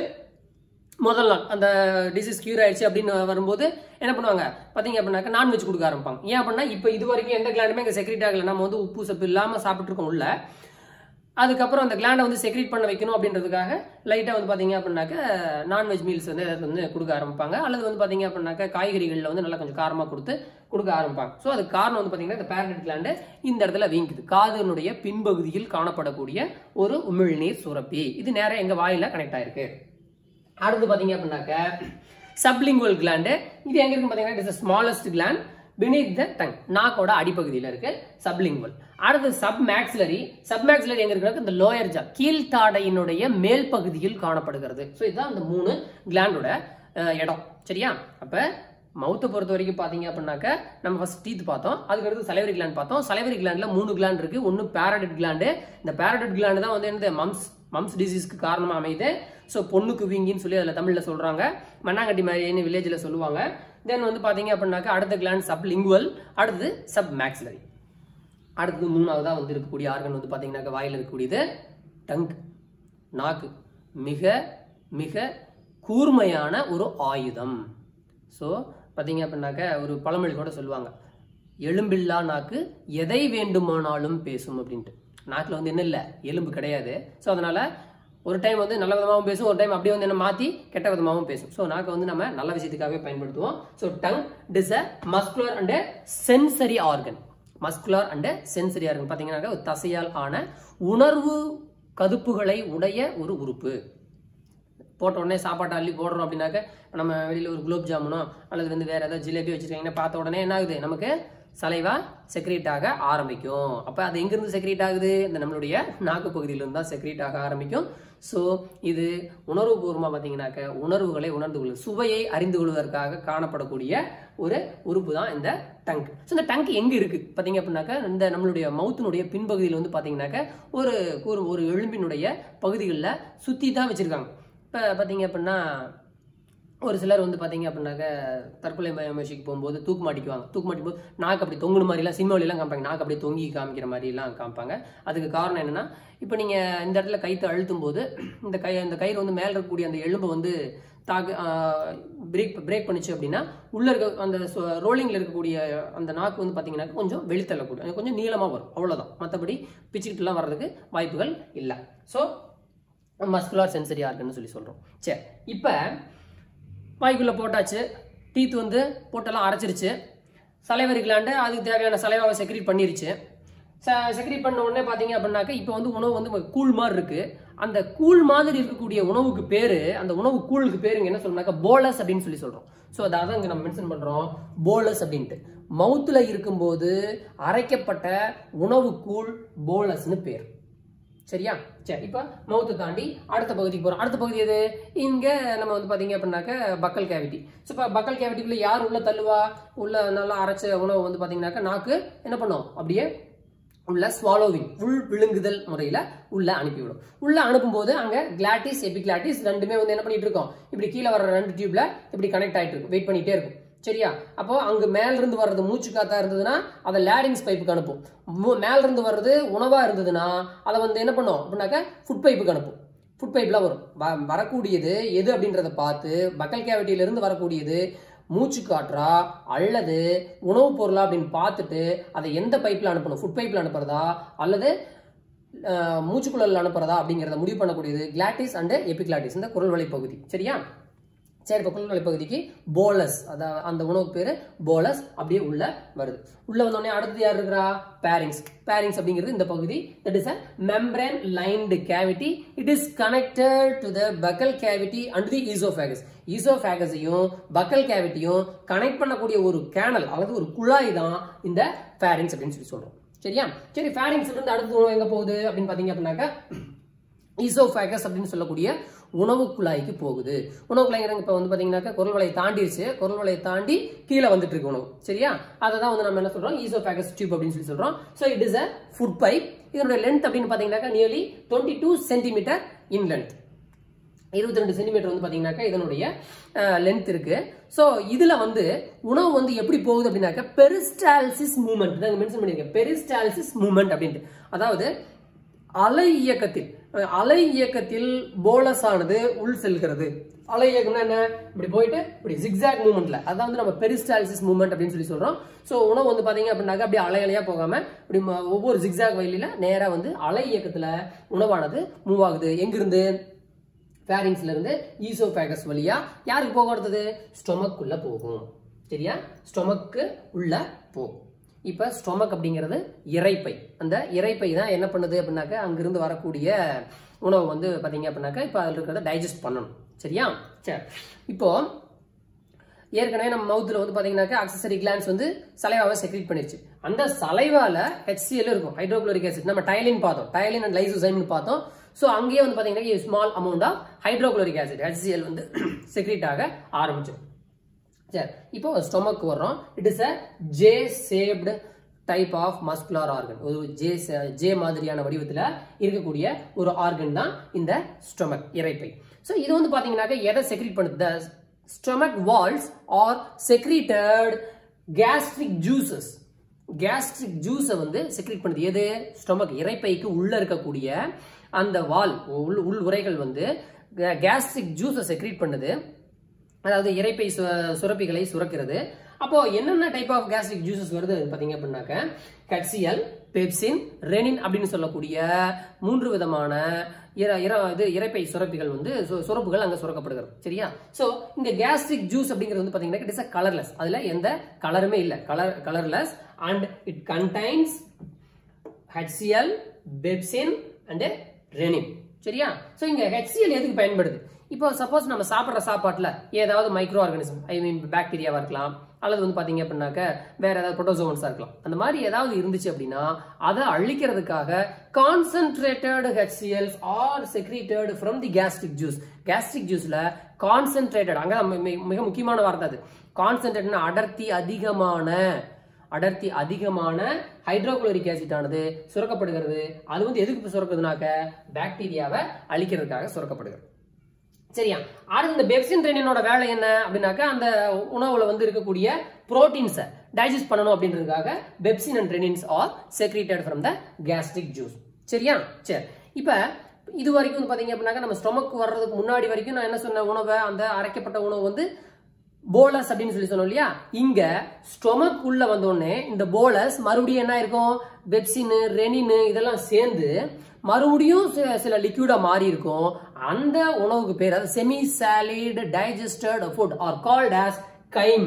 முதல் நாள் அந்த டிசீஸ் கியூர் ஆயிடுச்சு அப்படின்னு வரும்போது என்ன பண்ணுவாங்க பார்த்தீங்க அப்படின்னாக்கா நான்வெஜ் கொடுக்க ஆரம்பிப்பாங்க ஏன் அப்படின்னா இப்போ இது வரைக்கும் எந்த கிளாண்டுமே இங்கே செக்ரேட் ஆகலை நம்ம வந்து உப்பு சப்பு இல்லாமல் சாப்பிட்ருக்கோம் உள்ள அதுக்கப்புறம் அந்த கிளாண்டை வந்து செக்ரேட் பண்ண வைக்கணும் அப்படின்றதுக்காக லைட்டாக வந்து பார்த்தீங்க அப்படின்னாக்க நான்வெஜ் மீல்ஸ் வந்து அதை வந்து கொடுக்க ஆரம்பிப்பாங்க அல்லது வந்து பார்த்தீங்க அப்படின்னாக்க காய்கறிகளில் வந்து நல்லா கொஞ்சம் காரமாக கொடுத்து கொடுக்க ஆரம்பிப்பாங்க ஸோ அதுக்கு காரணம் வந்து பார்த்தீங்கன்னா இந்த பேரட் கிளாண்டு இந்த இடத்துல வீங்குது காதனுடைய பின்பகுதியில் காணப்படக்கூடிய ஒரு உமிழ்நீர் சுரப்பி இது நேரம் எங்கள் வாயில கனெக்ட் ஆயிருக்கு அடுத்து பார்த்தீங்க அப்படின்னாக்க சப்லிங்குவல் கிளாண்டு இது எங்க இருக்கு பார்த்தீங்கன்னா it's smallest gland beneath the tongue நாக்கோட அடிப்பகுதியில் இருக்கு சப்லிங்குவல் அடுத்து சப் மேக்ஸிலரி சப் மேக்ஸிலரி எங்க இருக்கு இந்த லோயர் ஜா கீழ்த்தாடையினுடைய மேல் பகுதியில் காணப்படுகிறது ஸோ இதுதான் அந்த மூணு கிளாண்டோட இடம் சரியா அப்ப மவுத்தை பொறுத்த வரைக்கும் பார்த்தீங்க அப்படின்னாக்க நம்ம ஃபர்ஸ்ட் டீத் பார்த்தோம் அதுக்கடுத்து சலைவரி கிளாண்ட் பார்த்தோம் சலைவரி கிளாண்ட்ல மூணு கிளாண்ட் இருக்கு ஒன்று பேரடிட் கிளாண்டு இந்த பேரடிட் கிளாண்டு தான் வந்து என்னது மம்ஸ் மம்ஸ் டிசீஸ்க்கு காரணமா அமையுது ஸோ பொண்ணுக்கு வீங்கின்னு சொல்லி அதில் தமிழில் சொல்றாங்க மண்ணாங்கட்டி மாதிரின்னு வில்லேஜில் சொல்லுவாங்க தென் வந்து பார்த்தீங்க அப்படின்னாக்க அடுத்த கிளாண்ட் சப் லிங்குவல் அடுத்தது சப் மேக்ஸிலரி அடுத்தது மூணாவதாக வந்து இருக்கக்கூடிய ஆர்கன் வந்து பார்த்தீங்கன்னாக்க வாயில் இருக்கக்கூடியது டங் நாக்கு மிக மிக கூர்மையான ஒரு ஆயுதம் ஸோ பார்த்தீங்க அப்படின்னாக்க ஒரு பழமொழி கூட சொல்லுவாங்க எலும்பில்லா நாக்கு எதை வேண்டுமானாலும் பேசும் அப்படின்ட்டு நாக்கில் வந்து என்ன இல்லை எலும்பு கிடையாது ஸோ அதனால ஒரு டைம் வந்து நல்ல விதமாகவும் பேசும் ஒரு டைம் அப்படியே வந்து என்ன மாற்றி கெட்ட விதமாகவும் பேசும் ஸோ நாக்கை வந்து நம்ம நல்ல விஷயத்துக்காகவே பயன்படுத்துவோம் so tongue is a muscular and sensory organ muscular and sensory organ பார்த்தீங்கன்னாக்க ஒரு தசையால் ஆன உணர்வு கதுப்புகளை உடைய ஒரு உறுப்பு போட்ட உடனே சாப்பாட்டை அள்ளி போடுறோம் அப்படின்னாக்க இப்ப நம்ம வெளியில் ஒரு குலோப் ஜாமுனோ அல்லது வந்து வேற ஏதாவது ஜிலேபி வச்சிருக்கீங்கன்னா பார்த்த உடனே என்ன ஆகுது நமக்கு சலைவா செக்ரேட் ஆக ஆரம்பிக்கும் அப்போ அது எங்கிருந்து செக்ரேட் ஆகுது இந்த நம்மளுடைய நாக்கு பகுதியிலிருந்து தான் செக்ரேட் ஆக ஆரம்பிக்கும் ஸோ இது உணர்வுபூர்வமாக பார்த்தீங்கன்னாக்க உணர்வுகளை உணர்ந்து கொள்ளும் சுவையை அறிந்து கொள்வதற்காக காணப்படக்கூடிய ஒரு உறுப்பு தான் இந்த டங்க் ஸோ இந்த டங்க் எங்கே இருக்குது பார்த்தீங்க அப்படின்னாக்க இந்த நம்மளுடைய மவுத்தினுடைய பின்பகுதியில் வந்து பார்த்தீங்கன்னாக்க ஒரு ஒரு ஒரு எலும்பினுடைய பகுதிகளில் சுற்றி தான் வச்சுருக்காங்க இப்போ பார்த்தீங்க அப்படின்னா ஒரு சிலர் வந்து பார்த்தீங்க அப்படின்னாக்க தற்கொலை ம- முயற்சிக்கு போகும்போது தூக்கு மாட்டிக்குவாங்க தூக்கு மாட்டி போது நாக்கு அப்படி தொங்குன மாதிரிலாம் சினிமாவிலாம் காமிப்பாங்க நாக்கு அப்படியே தொங்கி காமிக்கிற மாதிரிலாம் காமிப்பாங்க அதுக்கு காரணம் என்னன்னா இப்போ நீங்கள் இந்த இடத்துல கைத்தை அழுத்தும் போது இந்த கை இந்த கயிறு வந்து மேலே இருக்கக்கூடிய அந்த எலும்பை வந்து தாக்கு பிரேக் பிரேக் பண்ணுச்சு அப்படின்னா உள்ள இருக்க அந்த ரோலிங்கில் இருக்கக்கூடிய அந்த நாக்கு வந்து பார்த்தீங்கன்னா கொஞ்சம் வெளித்தள்ளக்கூடிய கொஞ்சம் நீளமாக வரும் அவ்வளோதான் மற்றபடி பிச்சுக்கிட்டுலாம் வர்றதுக்கு வாய்ப்புகள் இல்லை ஸோ மஸ்குலார் சென்சரி ஆர்கன்னு சொல்லி சொல்கிறோம் சரி இப்போ வாய்க்குள்ளே போட்டாச்சு டீத் வந்து போட்டெல்லாம் அரைச்சிருச்சு சலைவரி கிளாண்டு அதுக்கு தேவையான சலைவாவை செக்ரீட் பண்ணிருச்சு ச செக்ரீட் பண்ண உடனே பார்த்தீங்க அப்படின்னாக்க இப்போ வந்து உணவு வந்து கூழ் மாதிரி இருக்கு அந்த கூழ் மாதிரி இருக்கக்கூடிய உணவுக்கு பேரு அந்த உணவு கூழுக்கு பேருங்க என்ன சொல்லணும்னாக்கா போலஸ் அப்படின்னு சொல்லி சொல்றோம் ஸோ அதான் இங்கே நம்ம மென்ஷன் பண்றோம் போலஸ் அப்படின்ட்டு மவுத்தில் இருக்கும்போது அரைக்கப்பட்ட உணவு கூழ் போலஸ்னு பேர் சரியா சரி இப்போ மவுத்தை தாண்டி அடுத்த பகுதிக்கு போகிறோம் அடுத்த பகுதி எது இங்கே நம்ம வந்து பார்த்தீங்க அப்படின்னாக்க பக்கல் கேவிட்டி ஸோ இப்போ பக்கல் கேவிட்டிக்குள்ள யார் உள்ள தள்ளுவா உள்ள நல்லா அரைச்ச உணவு வந்து பார்த்தீங்கன்னாக்க நாக்கு என்ன பண்ணும் அப்படியே உள்ள ஸ்வாலோவிங் உள் விழுங்குதல் முறையில உள்ள அனுப்பிவிடும் உள்ள அனுப்பும்போது அங்க கிளாட்டிஸ் எபிகிளாட்டிஸ் ரெண்டுமே வந்து என்ன பண்ணிட்டு இருக்கோம் இப்படி கீழே வர ரெண்டு டியூப்ல இப்படி கனெக்ட் ஆயிட்டு இருக்கும் வெயிட் பண்ணிட்டே இருக்கும் சரியா அப்போ அங்க மேல இருந்து வர்றது மூச்சு காத்தா இருந்ததுன்னா அதை லேரிங்ஸ் பைப்புக்கு அனுப்பும் மு- மேல இருந்து வர்றது உணவா இருந்ததுன்னா அதை வந்து என்ன பண்ணும் அப்படின்னாக்க ஃபுட் பைப்புக்கு அனுப்பும் ஃபுட் பைப்ல வரும் வ- வரக்கூடியது எது அப்படின்றத பார்த்து பக்கல் கேவிட்டியில இருந்து வரக்கூடியது மூச்சு காற்றா அல்லது உணவுப் பொருளா அப்படின்னு பார்த்துட்டு அதை எந்த பைப்ல அனுப்பணும் ஃபுட் பைப்ல அனுப்புறதா அல்லது அஹ், மூச்சுக்குழல் அனுப்புறதா அப்படிங்கிறத முடிவு பண்ணக்கூடியது கிளாட்டிஸ் அண்ட் எபிகிளாட்டிஸ் இந்த குரல் வழி பகுதி சரியா சரி இப்போ குரல் வழி பகுதிக்கு போலஸ் அதாவது அந்த உணவுக்கு பேரு போலஸ் அப்படியே உள்ள வருது உள்ள வந்தோடனே அடுத்து யார் இருக்கிறா பேரிங்ஸ் பேரிங்ஸ் அப்படிங்கிறது இந்த பகுதி that is a membrane lined cavity it is connected to the buccal cavity and the oesophagus ஈசோஃபேகஸையும் பக்கல் கேவிட்டியும் கனெக்ட் பண்ணக்கூடிய ஒரு கேனல் அதாவது ஒரு குழாய் தான் இந்த ஃபேரிங்ஸ் அப்படின்னு சொல்லி சொல்றோம் சரியா சரி ஃபேரிங்ஸ் இருந்து அடுத்த உணவு எங்க போகுது அப்படின்னு பாத்தீங்க அப்படின்னாக்கா ஈசோஃபேகஸ் அப்படின்னு சொல்லக்கூடிய உணவு குழாய்க்கு போகுது உணவு குழாய்ங்கிறது இப்போ வந்து பார்த்தீங்கன்னாக்கா குரல் வலையை தாண்டிடுச்சு குரல் வலையை தாண்டி கீழே வந்துட்டு இருக்கு உணவு சரியா அதை தான் வந்து நம்ம என்ன சொல்றோம் ஈசோஃபேகஸ் டியூப் அப்படின்னு சொல்லி சொல்றோம் so it is a food pipe இதனுடைய லென்த் அப்படின்னு பார்த்தீங்கன்னாக்கா nearly twenty two centimetre in length இருபத்தி ரெண்டு சென்டிமீட்டர் வந்து பாத்தீங்கன்னாக்கா இதனுடைய லென்த் இருக்கு ஸோ இதுல வந்து உணவு வந்து எப்படி போகுது அப்படின்னாக்கா பெரிஸ்டால்சிஸ் மூமெண்ட் தான் மென்ஷன் பண்ணியிருக்கேன் பெரிஸ்டால்சிஸ் மூமெண்ட் அப்படின்ட்டு அதாவது அலை இயக்கத்தில் அஹ், அலை இயக்கத்தில் போலஸ் ஆனது உள் செல்கிறது அலை இயக்கம்னா என்ன இப்படி போயிட்டு இப்படி ஜிக்ஸாக் மூமெண்ட்ல அதான் வந்து நம்ம பெரிஸ்டாலிசிஸ் மூமெண்ட் அப்படின்னு சொல்லி சொல்றோம் ஸோ உணவு வந்து பாத்தீங்க அப்படின்னாக்கா அப்படியே அலை அலையா போகாம இப்படி ம- ஒவ்வொரு ஜிக்ஸாக் வயலில நேரா வந்து அலை இயக்கத்துல உணவானது மூவ் ஆகுது எங்கிருந்து ஃபேரிங்ஸ்ல இருந்து ஈசோஃபேகஸ் வழியா யாருக்கு போக அடுத்தது ஸ்டொமக்குள்ள போகும் சரியா ஸ்டொமக்கு உள்ள போகும் இப்ப ஸ்டொமக் அப்படிங்கிறது இரைப்பை அந்த இரைப்பை தான் என்ன பண்ணுது அப்படின்னாக்க அங்கிருந்து வரக்கூடிய உணவு வந்து பாத்தீங்க அப்படின்னாக்கா இப்ப அதில் இருக்கிறத டைஜஸ்ட் பண்ணணும் சரியா சரி இப்போ ஏற்கனவே நம்ம மவுத்தில் வந்து பாத்தீங்கன்னாக்கா அக்சசரி கிளான்ஸ் வந்து சலைவாவை செக்ரேட் பண்ணிருச்சு அந்த சலைவால HCl இருக்கும் ஹைட்ரோகுளோரிக் ஆசிட் நம்ம டயலின் பார்த்தோம் டயலின் அண்ட் லைசோசைம்னு பார்த்தோம் ஸோ அங்கேயே வந்து பாத்தீங்கன்னா small amount of hydrochloric acid HCl வந்து செக்ரேட் ஆக ஆரம்பிச்சிடும் சரி இப்போ ஸ்டொமக் வர்றோம் it is a J shaped type of muscular organ ஒரு ஜே ஜே மாதிரியான வடிவத்தில் இருக்கக்கூடிய ஒரு ஆர்கன் தான் இந்த ஸ்டொமக் இரைப்பை ஸோ இது வந்து பார்த்தீங்கன்னாக்க எதை செக்ரீட் பண்ணுது stomach walls are secreted gastric juices gastric ஜூஸை வந்து செக்ரீட் பண்ணுது எது ஸ்டொமக் இரைப்பைக்கு உள்ள இருக்கக்கூடிய அந்த வால் உள் உள் உரைகள் வந்து கேஸ்ட்ரிக் ஜூஸை செக்ரீட் பண்ணுது அதாவது இரைப்பை சு- சுரப்பிகளை சுரக்கிறது அப்போ என்னென்ன டைப் ஆஃப் கேஸ்ட்ரிக் ஜூசஸ் வருது பாத்தீங்க அப்படின்னாக்க கட்சியல் பெப்சின் ரெனின் அப்படின்னு சொல்லக்கூடிய மூன்று விதமான இர- இர- இது இரைப்பை சுரப்பிகள் வந்து சு- சுரப்புகள் அங்க சுரக்கப்படுகிறது சரியா சோ இந்த கேஸ்ட்ரிக் ஜூஸ் அப்படிங்கிறது வந்து பாத்தீங்கன்னா இட் இஸ் கலர்லெஸ் அதுல எந்த கலருமே இல்ல colour colourless and it contains HCl, pepsin and rennin சரியா சோ இங்க HCl எதுக்கு பயன்படுது இப்போ சப்போஸ் நம்ம சாப்பிடுற சாப்பாட்டுல ஏதாவது மைக்ரோ ஆர்கானிசம் ஐ மீன் பாக்டீரியாவா இருக்கலாம் அல்லது வந்து பார்த்தீங்க அப்படின்னாக்க வேற ஏதாவது புரோட்டோசோவன்ஸாக இருக்கலாம் அந்த மாதிரி ஏதாவது இருந்துச்சு அப்படின்னா அதை அழிக்கிறதுக்காக concentrated HCls are secreted from the gastric juice gastric ஜூஸ்ல கான்சென்ட்ரேட்டட் அங்கே மிக முக்கியமான வார்த்தை அது கான்சென்ட்ரேட்னா அடர்த்தி அதிகமான அடர்த்தி அதிகமான ஹைட்ரோகுளோரிக் ஆசிட் ஆனது சுரக்கப்படுகிறது அது வந்து எதுக்கு சுரக்குதுனாக்க பாக்டீரியாவை அழிக்கிறதுக்காக சுரக்கப்படுகிறது சரியா அடுத்து இந்த பெப்சின் ரெனினோட வேலை என்ன அப்படின்னாக்கா அந்த உணவுல வந்து இருக்கக்கூடிய புரோட்டீன்ஸை டைஜஸ்ட் பண்ணணும் அப்படின்றதுக்காக pepsin and rennins are secreted from the gastric juice சரியா சரி இப்போ இது வரைக்கும் வந்து பாத்தீங்க அப்படின்னாக்கா நம்ம ஸ்டொமக் வர்றதுக்கு முன்னாடி வரைக்கும் நான் என்ன சொன்ன உணவை அந்த அரைக்கப்பட்ட உணவு வந்து போலஸ் அப்படின்னு சொல்லி சொன்னோம் இல்லையா இங்க ஸ்டொமக் உள்ள வந்தோடனே இந்த போலஸ் மறுபடியும் என்ன இருக்கும் பெப்சின் ரெனின் இதெல்லாம் சேர்ந்து மறுபடியும் சி- சில லிக்யூடா மாறி இருக்கும் அந்த உணவுக்கு பேர் அது semi solid digested food are called as chyme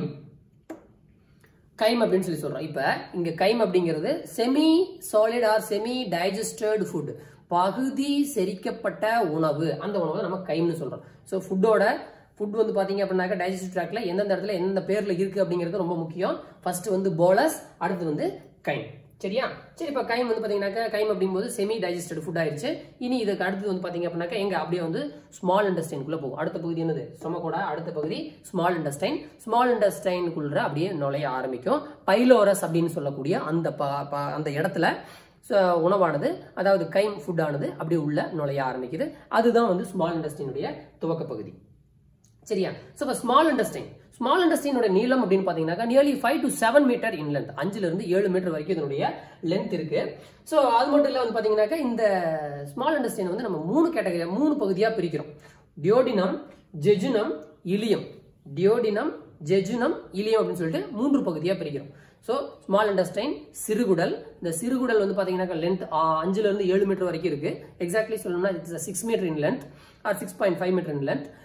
chyme அப்படின்னு சொல்லி சொல்றோம் இப்ப இங்க கைம் அப்படிங்கிறது semi solid or semi digested food பகுதி செரிக்கப்பட்ட உணவு அந்த உணவை நம்ம கைம்னு சொல்றோம் ஸோ ஃபுட்டோட ஃபுட் வந்து பாத்தீங்க அப்படின்னாக்க டைஜஸ்டிவ் ட்ராக்ல எந்தெந்த இடத்துல எந்தெந்த பேர்ல இருக்கு அப்படிங்கிறது ரொம்ப முக்கியம் ஃபர்ஸ்ட் வந்து போலஸ் அடுத்து வந்து கைம் சரியா சரி இப்போ கைம் வந்து பாத்தீங்கன்னாக்கா கைம் அப்படிங்கும்போது செமி டைஜஸ்டட் ஃபுட் ஆயிருச்சு இனி இதுக்கு அடுத்து வந்து பாத்தீங்க அப்படின்னாக்கா எங்க அப்படியே வந்து ஸ்மால் இண்டஸ்டைனுக்குள்ள போகும் அடுத்த பகுதி என்னது ஸ்டொமக்கோட அடுத்த பகுதி ஸ்மால் இண்டஸ்டைன் ஸ்மால் இண்டஸ்டைனுக்குள்ள அப்படியே நுழைய ஆரம்பிக்கும் பைலோரஸ் அப்படின்னு சொல்லக்கூடிய அந்த ப- ப- அந்த இடத்துல so, உணவானது அதாவது கைம் ஃபுட் ஆனது அப்படியே உள்ள நுழைய ஆரம்பிக்குது அதுதான் வந்து ஸ்மால் இண்டஸ்ட்ரியினுடைய துவக்க பகுதி சரியா ஸோ இப்போ ஸ்மால் இண்டஸ்டைன் ஸ்மால் இண்டஸ்ட்ரியினோட நீளம் அப்படின்னு பார்த்தீங்கன்னாக்கா nearly five to seven metre in length அஞ்சுல இருந்து ஏழு மீட்டர் வரைக்கும் இதனுடைய லென்த் இருக்கு ஸோ அது மட்டும் இல்லை வந்து பார்த்தீங்கன்னாக்கா இந்த ஸ்மால் இண்டஸ்ட்ரியை வந்து நம்ம மூணு கேட்டகரியா மூணு பகுதியாக பிரிக்கிறோம் duodenum jejunum ileum duodenum jejunum ileum அப்படின்னு சொல்லிட்டு மூன்று பகுதியாக பிரிக்கிறோம் ஸோ ஸ்மால் இண்டஸ்டைன் சிறுகுடல் இந்த சிறுகுடல் வந்து பார்த்தீங்கன்னாக்கா லென்த் அஞ்சுல இருந்து ஏழு மீட்டர் வரைக்கும் இருக்கு எக்ஸாக்ட்லி சொல்லணும்னா it's six metre in length or six point five metre in length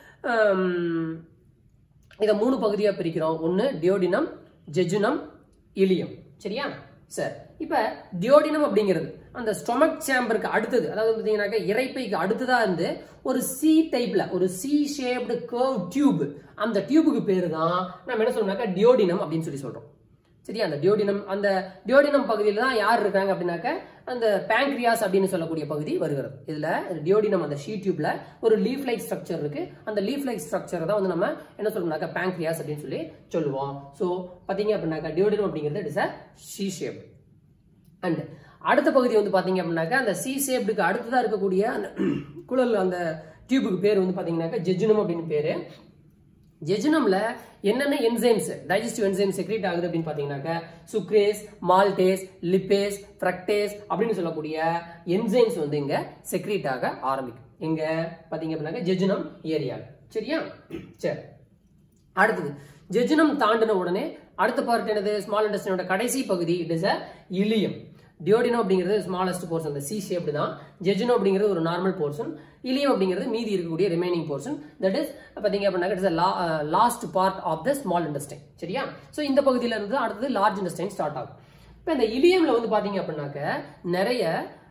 இதை மூணு பகுதியாக பிரிக்கிறோம் ஒன்று டியோடினம் ஜெஜுனம் இலியம் சரியா சார் இப்போ டியோடினம் அப்படிங்கிறது அந்த ஸ்டொமக் சேம்பருக்கு அடுத்தது அதாவது பார்த்தீங்கன்னாக்கா இறைப்பைக்கு அடுத்ததா இருந்து ஒரு சி டைப்ல ஒரு சி ஷேப்டு கர்வ் டியூப் அந்த டியூபுக்கு பேரு தான் நம்ம என்ன சொல்லணும்னாக்கா டியோடினம் அப்படின்னு சொல்லி சொல்றோம் சரியா அந்த டியோடினம் அந்த டியோடினம் பகுதியில் தான் யார் இருக்காங்க அப்படின்னாக்க அந்த பேங்க்ரியாஸ் அப்படின்னு சொல்லக்கூடிய பகுதி வருகிறது இதுல டியோடினம் அந்த ஷீ டியூப்ல ஒரு லீஃப் லைக் ஸ்ட்ரக்சர் இருக்கு அந்த லீஃப் லைக் ஸ்ட்ரக்சர் தான் வந்து நம்ம என்ன சொல்லணும்னாக்கா பேங்க்ரியாஸ் அப்படின்னு சொல்லி சொல்லுவோம் ஸோ பாத்தீங்க அப்படின்னாக்கா டியோடினம் அப்படிங்கிறது it is a C shape and அடுத்த பகுதி வந்து பாத்தீங்க அப்படின்னாக்கா அந்த சி ஷேப்டுக்கு அடுத்ததா இருக்கக்கூடிய அந்த குழல் அந்த டியூபுக்கு பேர் வந்து பாத்தீங்கன்னாக்கா ஜெஜுனம் அப்படின்னு பேரு ஜெஜுனம்ல என்னென்ன என்சைம்ஸ் டைஜஸ்டிவ் என்சைம் செக்ரேட் ஆகுது அப்படின்னு பாத்தீங்கன்னாக்கா சுக்ரேஸ் மால்டேஸ் லிப்பேஸ் ஃப்ரக்டேஸ் அப்படின்னு சொல்லக்கூடிய என்சைம்ஸ் வந்து இங்க செக்ரேட் ஆக ஆரம்பிக்கும் எங்க பாத்தீங்க அப்படின்னாக்கா ஜெஜுனம் ஏரியால சரியா சரி அடுத்தது ஜெஜுனம் தாண்டின உடனே அடுத்த பார்ட் என்னது ஸ்மால் இண்டஸ்ட்ரியோட கடைசி பகுதி it is a ileum duodenum அப்படிங்கிறது ஸ்மாலஸ்ட் போர்ஷன் அந்த சி ஷேப்டு தான் ஜெஜுனோ அப்படிங்கிறது ஒரு நார்மல் போர்ஷன் இலியம் அப்படிங்கிறது மீதி இருக்கக்கூடிய ரிமைனிங் போர்ஷன் தட் இஸ் பார்த்தீங்க அப்படின்னா it's last part of the small intestine சரியா ஸோ இந்த பகுதியில இருந்து அடுத்தது லார்ஜ் இண்டஸ்டைன் ஸ்டார்ட் ஆகும் இப்போ இந்த இலியம்ல வந்து பாத்தீங்க அப்படின்னாக்க நிறைய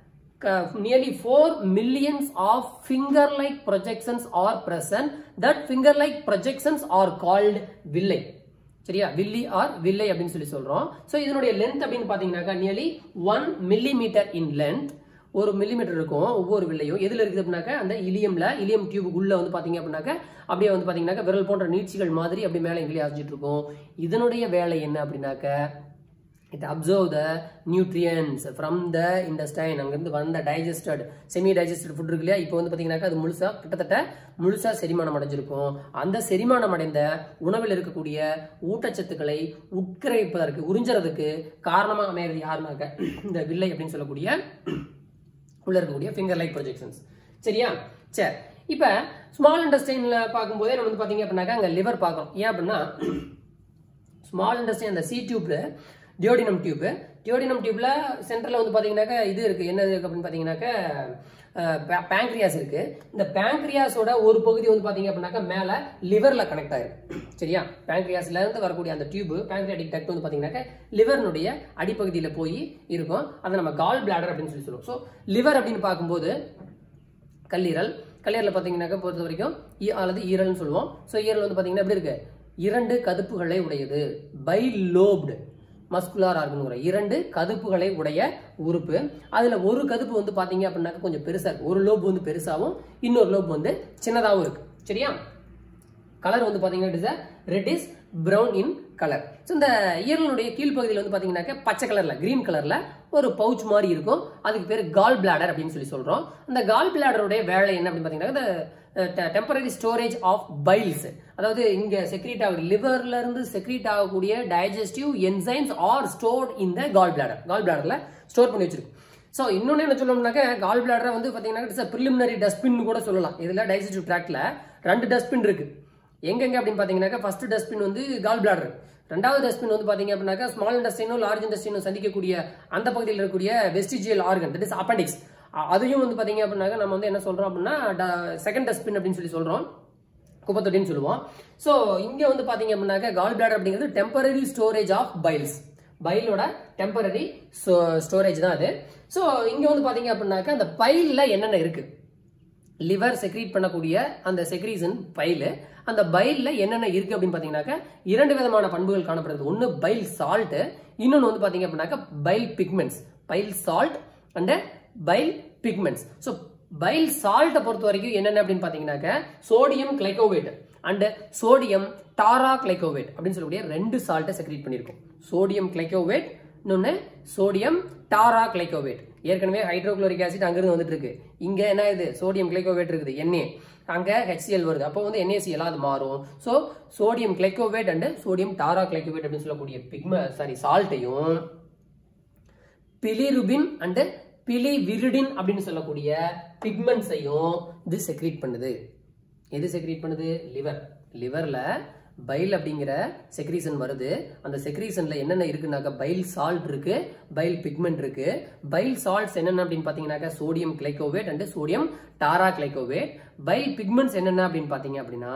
nearly 4 millions of finger-like projections are present. That finger-like projections are called villi. சரியா வில்லி ஆர் வில்லை அப்படின்னு சொல்லி சொல்றோம் ஸோ இதனுடைய லென்த் அப்படின்னு பார்த்தீங்கன்னாக்கா nearly one millimetre in length ஒரு மில்லிமீட்டர் இருக்கும் ஒவ்வொரு வில்லையும் எதுல இருக்குது அப்படின்னாக்கா அந்த இலியம்ல இலியம் டியூபுக்குள்ள வந்து பாத்தீங்க அப்படின்னாக்கா அப்படியே வந்து பாத்தீங்கன்னாக்கா விரல் போன்ற நீட்சிகள் மாதிரி அப்படி மேலே எங்கேயும் அரைஞ்சிட்டு இருக்கும் இதனுடைய வேலை என்ன அப்படின்னாக்க it absorb the nutrients from the intestine அங்கிருந்து வந்த டைஜஸ்டட் செமி டைஜஸ்டட் ஃபுட் இருக்கு இல்லையா இப்போ வந்து பார்த்தீங்கன்னாக்கா அது முழுசா கிட்டத்தட்ட முழுசா செரிமானம் அடைஞ்சிருக்கும் அந்த செரிமானம் அடைந்த உணவில் இருக்கக்கூடிய ஊட்டச்சத்துக்களை உட்கிரகிப்பதற்கு உறிஞ்சறதுக்கு காரணமாக அமையிறது யாருனாக்க இந்த வில்லை அப்படின்னு சொல்லக்கூடிய உள்ள இருக்கக்கூடிய ஃபிங்கர் லைக் ப்ரொஜெக்ஷன்ஸ் சரியா சரி இப்போ ஸ்மால் இண்டஸ்டைன்ல பார்க்கும்போதே நம்ம வந்து பார்த்தீங்க அப்படின்னாக்கா அங்கே லிவர் பார்க்குறோம் ஏன் அப்படின்னா ஸ்மால் இண்டஸ்ட்ரி அந்த சி டியூப்ல டியோடினம் டியூப் டியோடினம் டியூப்ல சென்டர்ல வந்து பாத்தீங்கன்னாக்கா இது இருக்கு என்ன இருக்கு அப்படின்னு பாத்தீங்கன்னாக்கா பேங்க்ரியாஸ் இருக்கு இந்த பேங்க்ரியாஸோட ஒரு பகுதி வந்து பாத்தீங்க அப்படின்னாக்கா மேல லிவர்ல கனெக்ட் ஆயிருக்கு சரியா பேங்க்ரியாஸ்ல இருந்து வரக்கூடிய அந்த டியூப் பேங்க்ரியாட்டிக் டக்ட் வந்து பாத்தீங்கன்னாக்கா லிவர்னுடைய அடிப்பகுதியில போய் இருக்கும் அதை நம்ம கால் பிளாடர் அப்படின்னு சொல்லி சொல்லுவோம் ஸோ லிவர் அப்படின்னு பார்க்கும்போது கல்லீரல் கல்லீரல் பார்த்தீங்கன்னாக்கா பொறுத்த வரைக்கும் ஈ- அல்லது ஈரல்னு சொல்லுவோம் ஸோ ஈரல் வந்து பார்த்தீங்கன்னா எப்படி இருக்கு இரண்டு கதுப்புகளை உடையது பை லோப்டு மஸ்குலார் ஆர்கன் இரண்டு கதுப்புகளை உடைய உறுப்பு அதுல ஒரு கதுப்பு வந்து பாத்தீங்க அப்படின்னாக்க கொஞ்சம் பெருசா இருக்கு ஒரு லோப் வந்து பெருசாவும் இன்னொரு லோப் வந்து சின்னதாகவும் இருக்கு சரியா கலர் வந்து பாத்தீங்கன்னா red is brown in colour so இந்த ஈரலுடைய கீழ்ப்பகுதியில் வந்து பாத்தீங்கன்னாக்க பச்சை கலர்ல கிரீன் கலர்ல ஒரு பவுச் மாதிரி இருக்கும் அதுக்கு பேர் கால் பிளாடர் அப்படின்னு சொல்லி சொல்றோம் அந்த கால் பிளாடருடைய வேலை என்ன அப்படின்னு பாத்தீங்கன்னா டெம்பரரி ஸ்டோரேஜ் ஆஃப் பைல்ஸ் அதாவது இங்க செக்ரீட் ஆகுது லிவர்ல இருந்து செக்ரீட் ஆகக்கூடிய digestive enzymes are stored in the gall bladder gall பிளாடர்ல ஸ்டோர் பண்ணி வச்சிருக்கு ஸோ இன்னொன்று என்ன சொல்லணும்னாக்க கால் பிளாடரை வந்து பார்த்தீங்கன்னா ப்ரிலிமினரி டஸ்ட்பின் கூட சொல்லலாம் இதில் டைஜஸ்டிவ் ட்ராக்ல ரெண்டு டஸ்ட்பின் இருக்கு எங்கெங்க அப்படின்னு பார்த்தீங்கன்னாக்கா ஃபர்ஸ்ட் டஸ்ட்பின் வந்து கால் பிளாடர் ரெண்டாவது டஸ்ட்பின் வந்து பார்த்தீங்க அப்படின்னாக்கா ஸ்மால் இண்டஸ்ட்ரினும் லார்ஜ் இண்டஸ்ட்ரினும் சந்திக்கக்கூடிய அந்த பகுதியில் இருக்கக்கூடிய vestigial organ that is appendix அதையும் வந்து பார்த்தீங்க அப்படின்னாக்கா நம்ம வந்து என்ன சொல்றோம் அப்படின்னா செகண்ட் டஸ்ட்பின் அப்படின்னு சொல்லி சொல்றோம் குப்பத்தொட்டின்னு சொல்லுவோம் ஸோ இங்க வந்து பாத்தீங்க அப்படின்னாக்க கால் பிளாடர் அப்படிங்கிறது டெம்பரரி ஸ்டோரேஜ் ஆஃப் பைல்ஸ் பைலோட டெம்பரரி ஸ்டோரேஜ் தான் அது ஸோ இங்க வந்து பாத்தீங்க அப்படின்னாக்க அந்த பைல்ல என்னென்ன இருக்கு லிவர் செக்ரீட் பண்ணக்கூடிய அந்த செக்ரீசன் பைல் அந்த பைல்ல என்னென்ன இருக்கு அப்படின்னு பாத்தீங்கன்னாக்க இரண்டு விதமான பண்புகள் காணப்படுது ஒன்னு பைல் சால்ட் இன்னொன்னு வந்து பாத்தீங்க அப்படின்னாக்க bile pigments bile salt and bile pigments so bile சால்ட்டை பொறுத்த வரைக்கும் என்னென்ன அப்படின்னு பாத்தீங்கன்னாக்க sodium glycocholate and sodium taurocholate அப்படின்னு சொல்லக்கூடிய ரெண்டு சால்ட்டை செக்ரீட் பண்ணியிருக்கோம் சோடியம் கிளைகோவேட் இன்னொன்னு சோடியம் டாரா கிளைகோவேட் ஏற்கனவே ஹைட்ரோகுளோரிக் ஆசிட் அங்கிருந்து வந்துட்டு இருக்கு இங்க என்ன இது சோடியம் கிளைகோவேட் இருக்குது எண்ணெய் அங்க HCl வருது அப்போ வந்து NaCl அது மாறும் so sodium glycocholate and sodium taurocholate அப்படின்னு சொல்லக்கூடிய பிக்ம சாரி சால்ட்டையும் பிலிருபின் அண்ட் பிலிவிரிடின் அப்படின்னு சொல்லக்கூடிய பிக்மெண்ட்ஸையும் இது செக்ரீட் பண்ணுது எது செக்ரீட் பண்ணுது லிவர் லிவர்ல பைல் அப்படிங்கிற செக்ரீசன் வருது அந்த செக்ரீசன்ல என்னென்ன இருக்குனாக்கா பைல் சால்ட் இருக்கு பைல் பிக்மெண்ட் இருக்கு பைல் சால்ட்ஸ் என்னென்ன அப்படின்னு பாத்தீங்கன்னாக்கா sodium glycocholate and sodium taurocholate bile pigments என்னென்ன அப்படின்னு பாத்தீங்க அப்படின்னா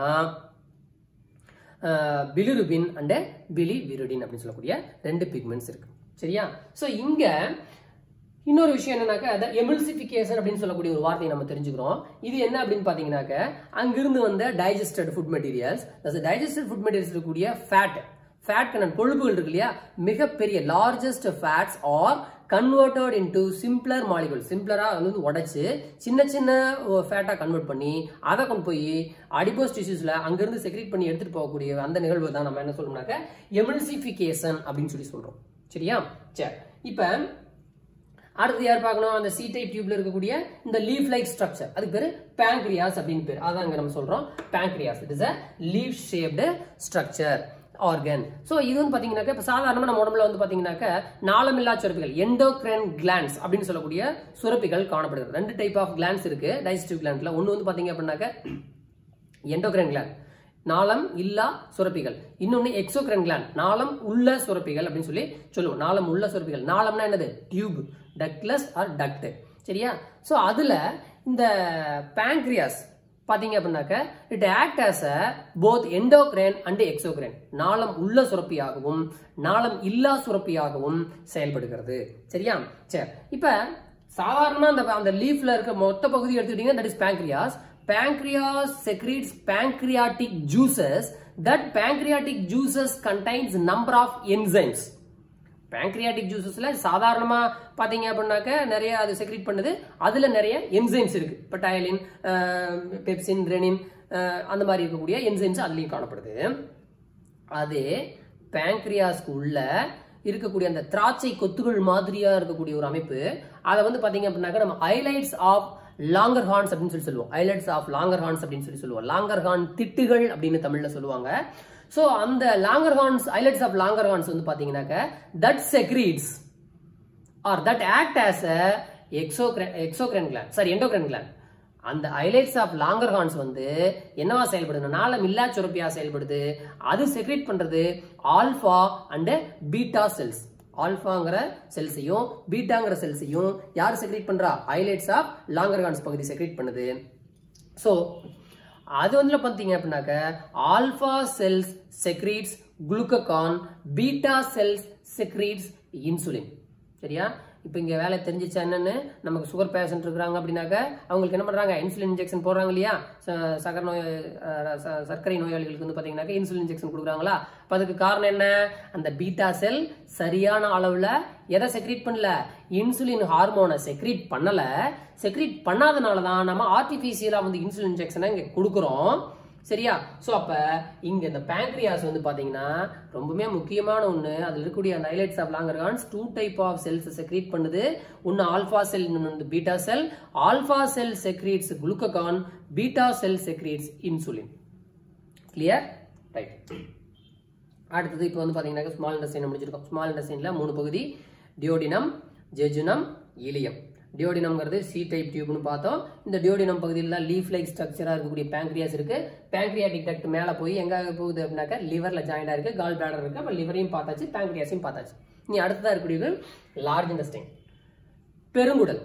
பிலிருபின் அண்ட் பிலி விருடின் அப்படின்னு சொல்லக்கூடிய ரெண்டு பிக்மெண்ட்ஸ் இருக்கு சரியா சோ இங்க இன்னொரு விஷயம் என்னன்னாக்கா அந்த எமில்சிபிகேஷன் அப்படின்னு சொல்லக்கூடிய ஒரு வார்த்தையை நம்ம தெரிஞ்சுக்கிறோம் இது என்ன அப்படின்னு பாத்தீங்கன்னாக்க அங்கிருந்து வந்த digested food materials digested food materials இருக்கக்கூடிய ஃபேட் ஃபேட் கண்ணன் கொழுப்புகள் இருக்கு இல்லையா மிகப்பெரிய largest fats are converted into simpler molecule சிம்பிளரா வந்து உடைச்சு சின்ன சின்ன ஃபேட்டா கன்வெர்ட் பண்ணி அதை கொண்டு போய் அடிபோஸ் டிஷ்யூஸ்ல அங்கிருந்து செக்ரேட் பண்ணி எடுத்துட்டு போகக்கூடிய அந்த நிகழ்வு தான் நம்ம என்ன சொல்லணும்னாக்க எமில்சிபிகேஷன் அப்படின்னு சொல்லி சொல்றோம் சரியா சரி இப்ப அடுத்து யார் பார்க்கணும் அந்த சி டைப் டியூப்ல இருக்கக்கூடிய இந்த லீஃப் லைக் ஸ்ட்ரக்சர் அதுக்கு பேரு பேங்க்ரியாஸ் அப்படின்னு பேர் அதான் இங்க நம்ம சொல்றோம் pancreas it is a leaf shaped structure organ so இது வந்து பாத்தீங்கன்னாக்க இப்போ சாதாரணமாக நம்ம உடம்புல வந்து பாத்தீங்கன்னாக்க நாளமில்லா சுரப்பிகள் எண்டோக்ரைன் கிளான்ஸ் அப்படின்னு சொல்லக்கூடிய சுரப்பிகள் காணப்படுகிறது ரெண்டு டைப் ஆஃப் கிளான்ஸ் இருக்கு டைஜஸ்டிவ் கிளாண்ட்ல ஒன்று வந்து பாத்தீங்க அப்படின்னாக்க எண்டோக்ரைன் கிளாண்ட் நாளம் இல்லா சுரப்பிகள் இன்னொன்னு எக்ஸோக்ரைன் கிளாண்ட் நாளம் உள்ள சுரப்பிகள் அப்படின்னு சொல்லி சொல்லுவோம் நாளம் உள்ள சுரப்பிகள் நாளம்னா என்னது டியூப் டக்லஸ் ஆர் டக்ட் சரியா ஸோ அதுல இந்த பேங்க்ரியாஸ் பாத்தீங்க அப்படின்னாக்க it act as a both endocrine and exocrine நாளம் உள்ள சுரப்பியாகவும் நாளம் இல்லா சுரப்பியாகவும் செயல்படுகிறது சரியா சரி இப்ப சாதாரணமா அந்த அந்த லீஃப்ல இருக்க மொத்த பகுதி எடுத்துக்கிட்டீங்கன்னா that is pancreas pancreas secretes pancreatic juices that pancreatic juices contains number of enzymes pancreatic juicesல சாதாரணமா பாத்தீங்க அப்படின்னாக்க நிறைய அது செக்ரீட் பண்ணுது அதுல நிறைய என்சைம்ஸ் இருக்கு இப்போ டயலின் பெப்சின் ரெனின் அந்த மாதிரி இருக்கக்கூடிய என்சைம்ஸ் அதுலயும் காணப்படுது அதே பேங்க்ரியாஸ்க்கு உள்ள இருக்கக்கூடிய அந்த திராட்சை கொத்துகள் மாதிரியா இருக்கக்கூடிய ஒரு அமைப்பு அதை வந்து பாத்தீங்க அப்படின்னாக்க நம்ம ஹைலைட்ஸ் ஆஃப் லாங்கர் ஹார்ன்ஸ் அப்படின்னு சொல்லி சொல்லுவோம் ஹைலைட்ஸ் ஆஃப் லாங்கர் ஹார்ன்ஸ் அப்படின்னு சொல்லி சொல்லுவோம் லாங்கர் ஹார்ன் திட்டுகள் அப்படின்னு தமிழ்ல சொல்லுவாங்க சோ அந்த Langerhans islets of Langerhans வந்து பாத்தீங்கன்னாக்க that secretes are that act as a exocrine exocrine gland sorry endocrine gland அந்த ஹைலைட்ஸ் ஆஃப் லாங்கர் ஹார்ன்ஸ் வந்து என்னவா செயல்படுது நாளம் இல்லா சுரப்பியா செயல்படுது அது செக்ரேட் பண்றது ஆல்பா அண்ட் பீட்டா செல்ஸ் ஆல்பாங்கிற செல்ஸையும் பீட்டாங்கிற செல்ஸையும் யார் செக்ரேட் பண்றா ஹைலைட்ஸ் ஆஃப் லாங்கர் ஹார்ன்ஸ் பகுதி செக்ரேட் பண்ணுது ஸோ அது வந்து பார்த்தீங்க அப்படின்னாக்க alpha cells secretes glucagon beta cells secretes insulin சரியா இப்போ இங்கே வேலை தெரிஞ்சிச்சா என்னன்னு நமக்கு சுகர் பேஷண்ட் இருக்கிறாங்க அப்படின்னாக்க அவங்களுக்கு என்ன பண்ணுறாங்க இன்சுலின் இன்ஜெக்ஷன் போடுறாங்க இல்லையா ச- சக்கரை நோய் அஹ், ச- சர்க்கரை நோயாளிகளுக்கு வந்து பார்த்தீங்கன்னாக்க இன்சுலின் இன்ஜெக்ஷன் கொடுக்குறாங்களா அப்போ அதுக்கு காரணம் என்ன அந்த பீட்டா செல் சரியான அளவில் எதை செக்ரீட் பண்ணல இன்சுலின் ஹார்மோனை செக்ரீட் பண்ணல செக்ரீட் பண்ணாதனால தான் நம்ம ஆர்டிஃபிஷியலாக வந்து இன்சுலின் இன்ஜெக்ஷனை இங்கே கொடுக்குறோம் சரியா ஸோ அப்போ இங்கே இந்த பேங்க்ரியாஸ் வந்து பார்த்தீங்கன்னா ரொம்பவே முக்கியமான ஒன்று அதில் இருக்கக்கூடிய அந்த islets of Langerhans two type of cells secrete பண்ணுது ஒன்று ஆல்ஃபா செல் இன்னொன்று வந்து beta cell alpha cell secretes glucagon beta cell secretes insulin clear right அடுத்தது இப்போ வந்து பார்த்தீங்கன்னா ஸ்மால் இன்டஸ்டைன் முடிச்சிருக்கோம் ஸ்மால் இன்டஸ்டைனில் மூணு பகுதி டியோடினம் ஜெஜுனம் இலியம் டியோடினம்ங்கிறது சி டைப் டியூப்னு பார்த்தோம் இந்த டியோடினம் பகுதியில் தான் லீஃப் லைக் ஸ்ட்ரக்சராக இருக்கக்கூடிய பேங்க்ரியாஸ் இருக்கு பேங்க்ரியாட்டிக் டக்ட் மேலே போய் எங்கே போகுது அப்படின்னாக்கா லிவரில் ஜாயிண்டாக இருக்கு கால் பிளாடர் இருக்கு அப்போ லிவரையும் பார்த்தாச்சு பேங்க்ரியாஸையும் பார்த்தாச்சு இனி அடுத்ததாக இருக்கக்கூடியது லார்ஜ் இன்டஸ்டைன் பெருங்குடல்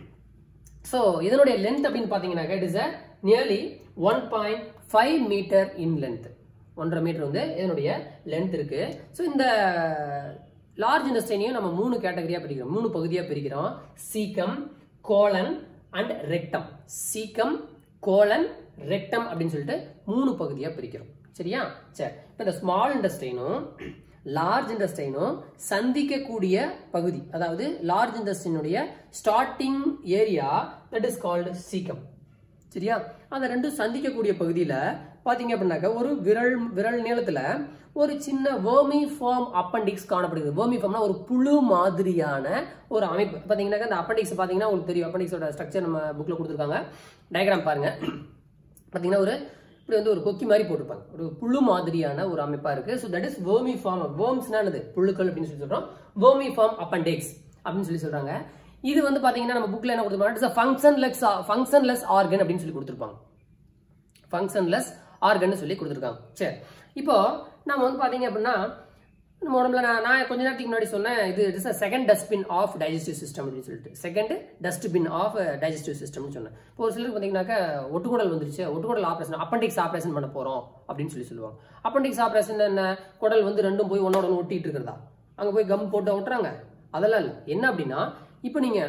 ஸோ இதனுடைய லென்த் அப்படின்னு பார்த்தீங்கன்னாக்கா it is a nearly one point five metre in length ஒன்றரை மீட்டர் வந்து இதனுடைய லென்த் இருக்கு ஸோ இந்த லார்ஜ் இண்டஸ்ட்ரியனையும் நம்ம மூணு கேட்டகரியாக பிரிக்கிறோம் மூணு பகுதியாக பிரிக்கிறோம் caecum colon and rectum caecum colon rectum அப்படின்னு சொல்லிட்டு மூணு பகுதியாக பிரிக்கிறோம் சரியா சரி இப்போ இந்த ஸ்மால் இண்டஸ்ட்ரைனும் லார்ஜ் இண்டஸ்ட்ரைனும் சந்திக்கக்கூடிய பகுதி அதாவது லார்ஜ் இண்டஸ்ட்ரியினுடைய starting area that is called caecum சரியா அந்த ரெண்டும் சந்திக்கக்கூடிய பகுதியில பாத்தீங்க அப்படின்னாக்க ஒரு விரல் விரல் நீளத்துல ஒரு சின்ன வேர்மி ஃபார்ம் அப்பண்டிக்ஸ் காணப்படுது வேர்மி ஃபார்ம்னா ஒரு புழு மாதிரியான ஒரு அமைப்பு பாத்தீங்கன்னாக்க அந்த அப்பண்டிக்ஸ் பாத்தீங்கன்னா உங்களுக்கு தெரியும் அப்பண்டிக்ஸோட ஸ்ட்ரக்சர் நம்ம புக்ல கொடுத்துருக்காங்க டயக்ராம் பாருங்க பாத்தீங்கன்னா ஒரு இப்படி வந்து ஒரு கொக்கி மாதிரி போட்டிருப்பாங்க ஒரு புழு மாதிரியான ஒரு அமைப்பா இருக்கு so that is vermiform வேர்ம்ஸ்னா என்னது புழுக்கள் அப்படின்னு சொல்லி சொல்றோம் வேர்மி ஃபார்ம் அப்பண்டிக்ஸ் அப்படின்னு சொல்லி சொல்றாங்க இது வந்து பாத்தீங்கன்னா நம்ம புக்ல என்ன கொடுத்துருப்பாங்க ஃபங்க்ஷன்லெஸ் ஃபங்க்ஷன்லெஸ் ஆர்கன் அப்படின்னு சொல்லி கொடுத்துருப்பாங்க ஃபங்க்ஷன்லெஸ் ஆர்கன் சொல்லி கொடுத்துருக்காங்க சரி இப்போ நம்ம வந்து பாத்தீங்க அப்படின்னா நம்ம உடம்புல நான் நான் கொஞ்ச நேரத்துக்கு முன்னாடி சொன்னேன் இது it is second dustbin of digestive system அப்படின்னு சொல்லிட்டு செகண்ட் டஸ்ட்பின் ஆஃப் டைஜஸ்டிவ் சிஸ்டம்னு சொன்னேன் இப்போ ஒரு சிலருக்கு பார்த்தீங்கன்னாக்கா ஒட்டுக்குடல் வந்துருச்சு ஒட்டுக்குடல் ஆப்ரேஷன் அப்பண்டிக்ஸ் ஆப்ரேஷன் பண்ண போறோம் அப்படின்னு சொல்லி சொல்லுவாங்க அப்பண்டிக்ஸ் ஆப்ரேஷன் என்ன குடல் வந்து ரெண்டும் போய் ஒன்னோட ஒன்று ஒட்டிட்டு இருக்கிறதா அங்கே போய் கம் போட்டு ஒட்டுறாங்க அதெல்லாம் இல்லை என்ன அப்படின்னா இப்போ நீங்க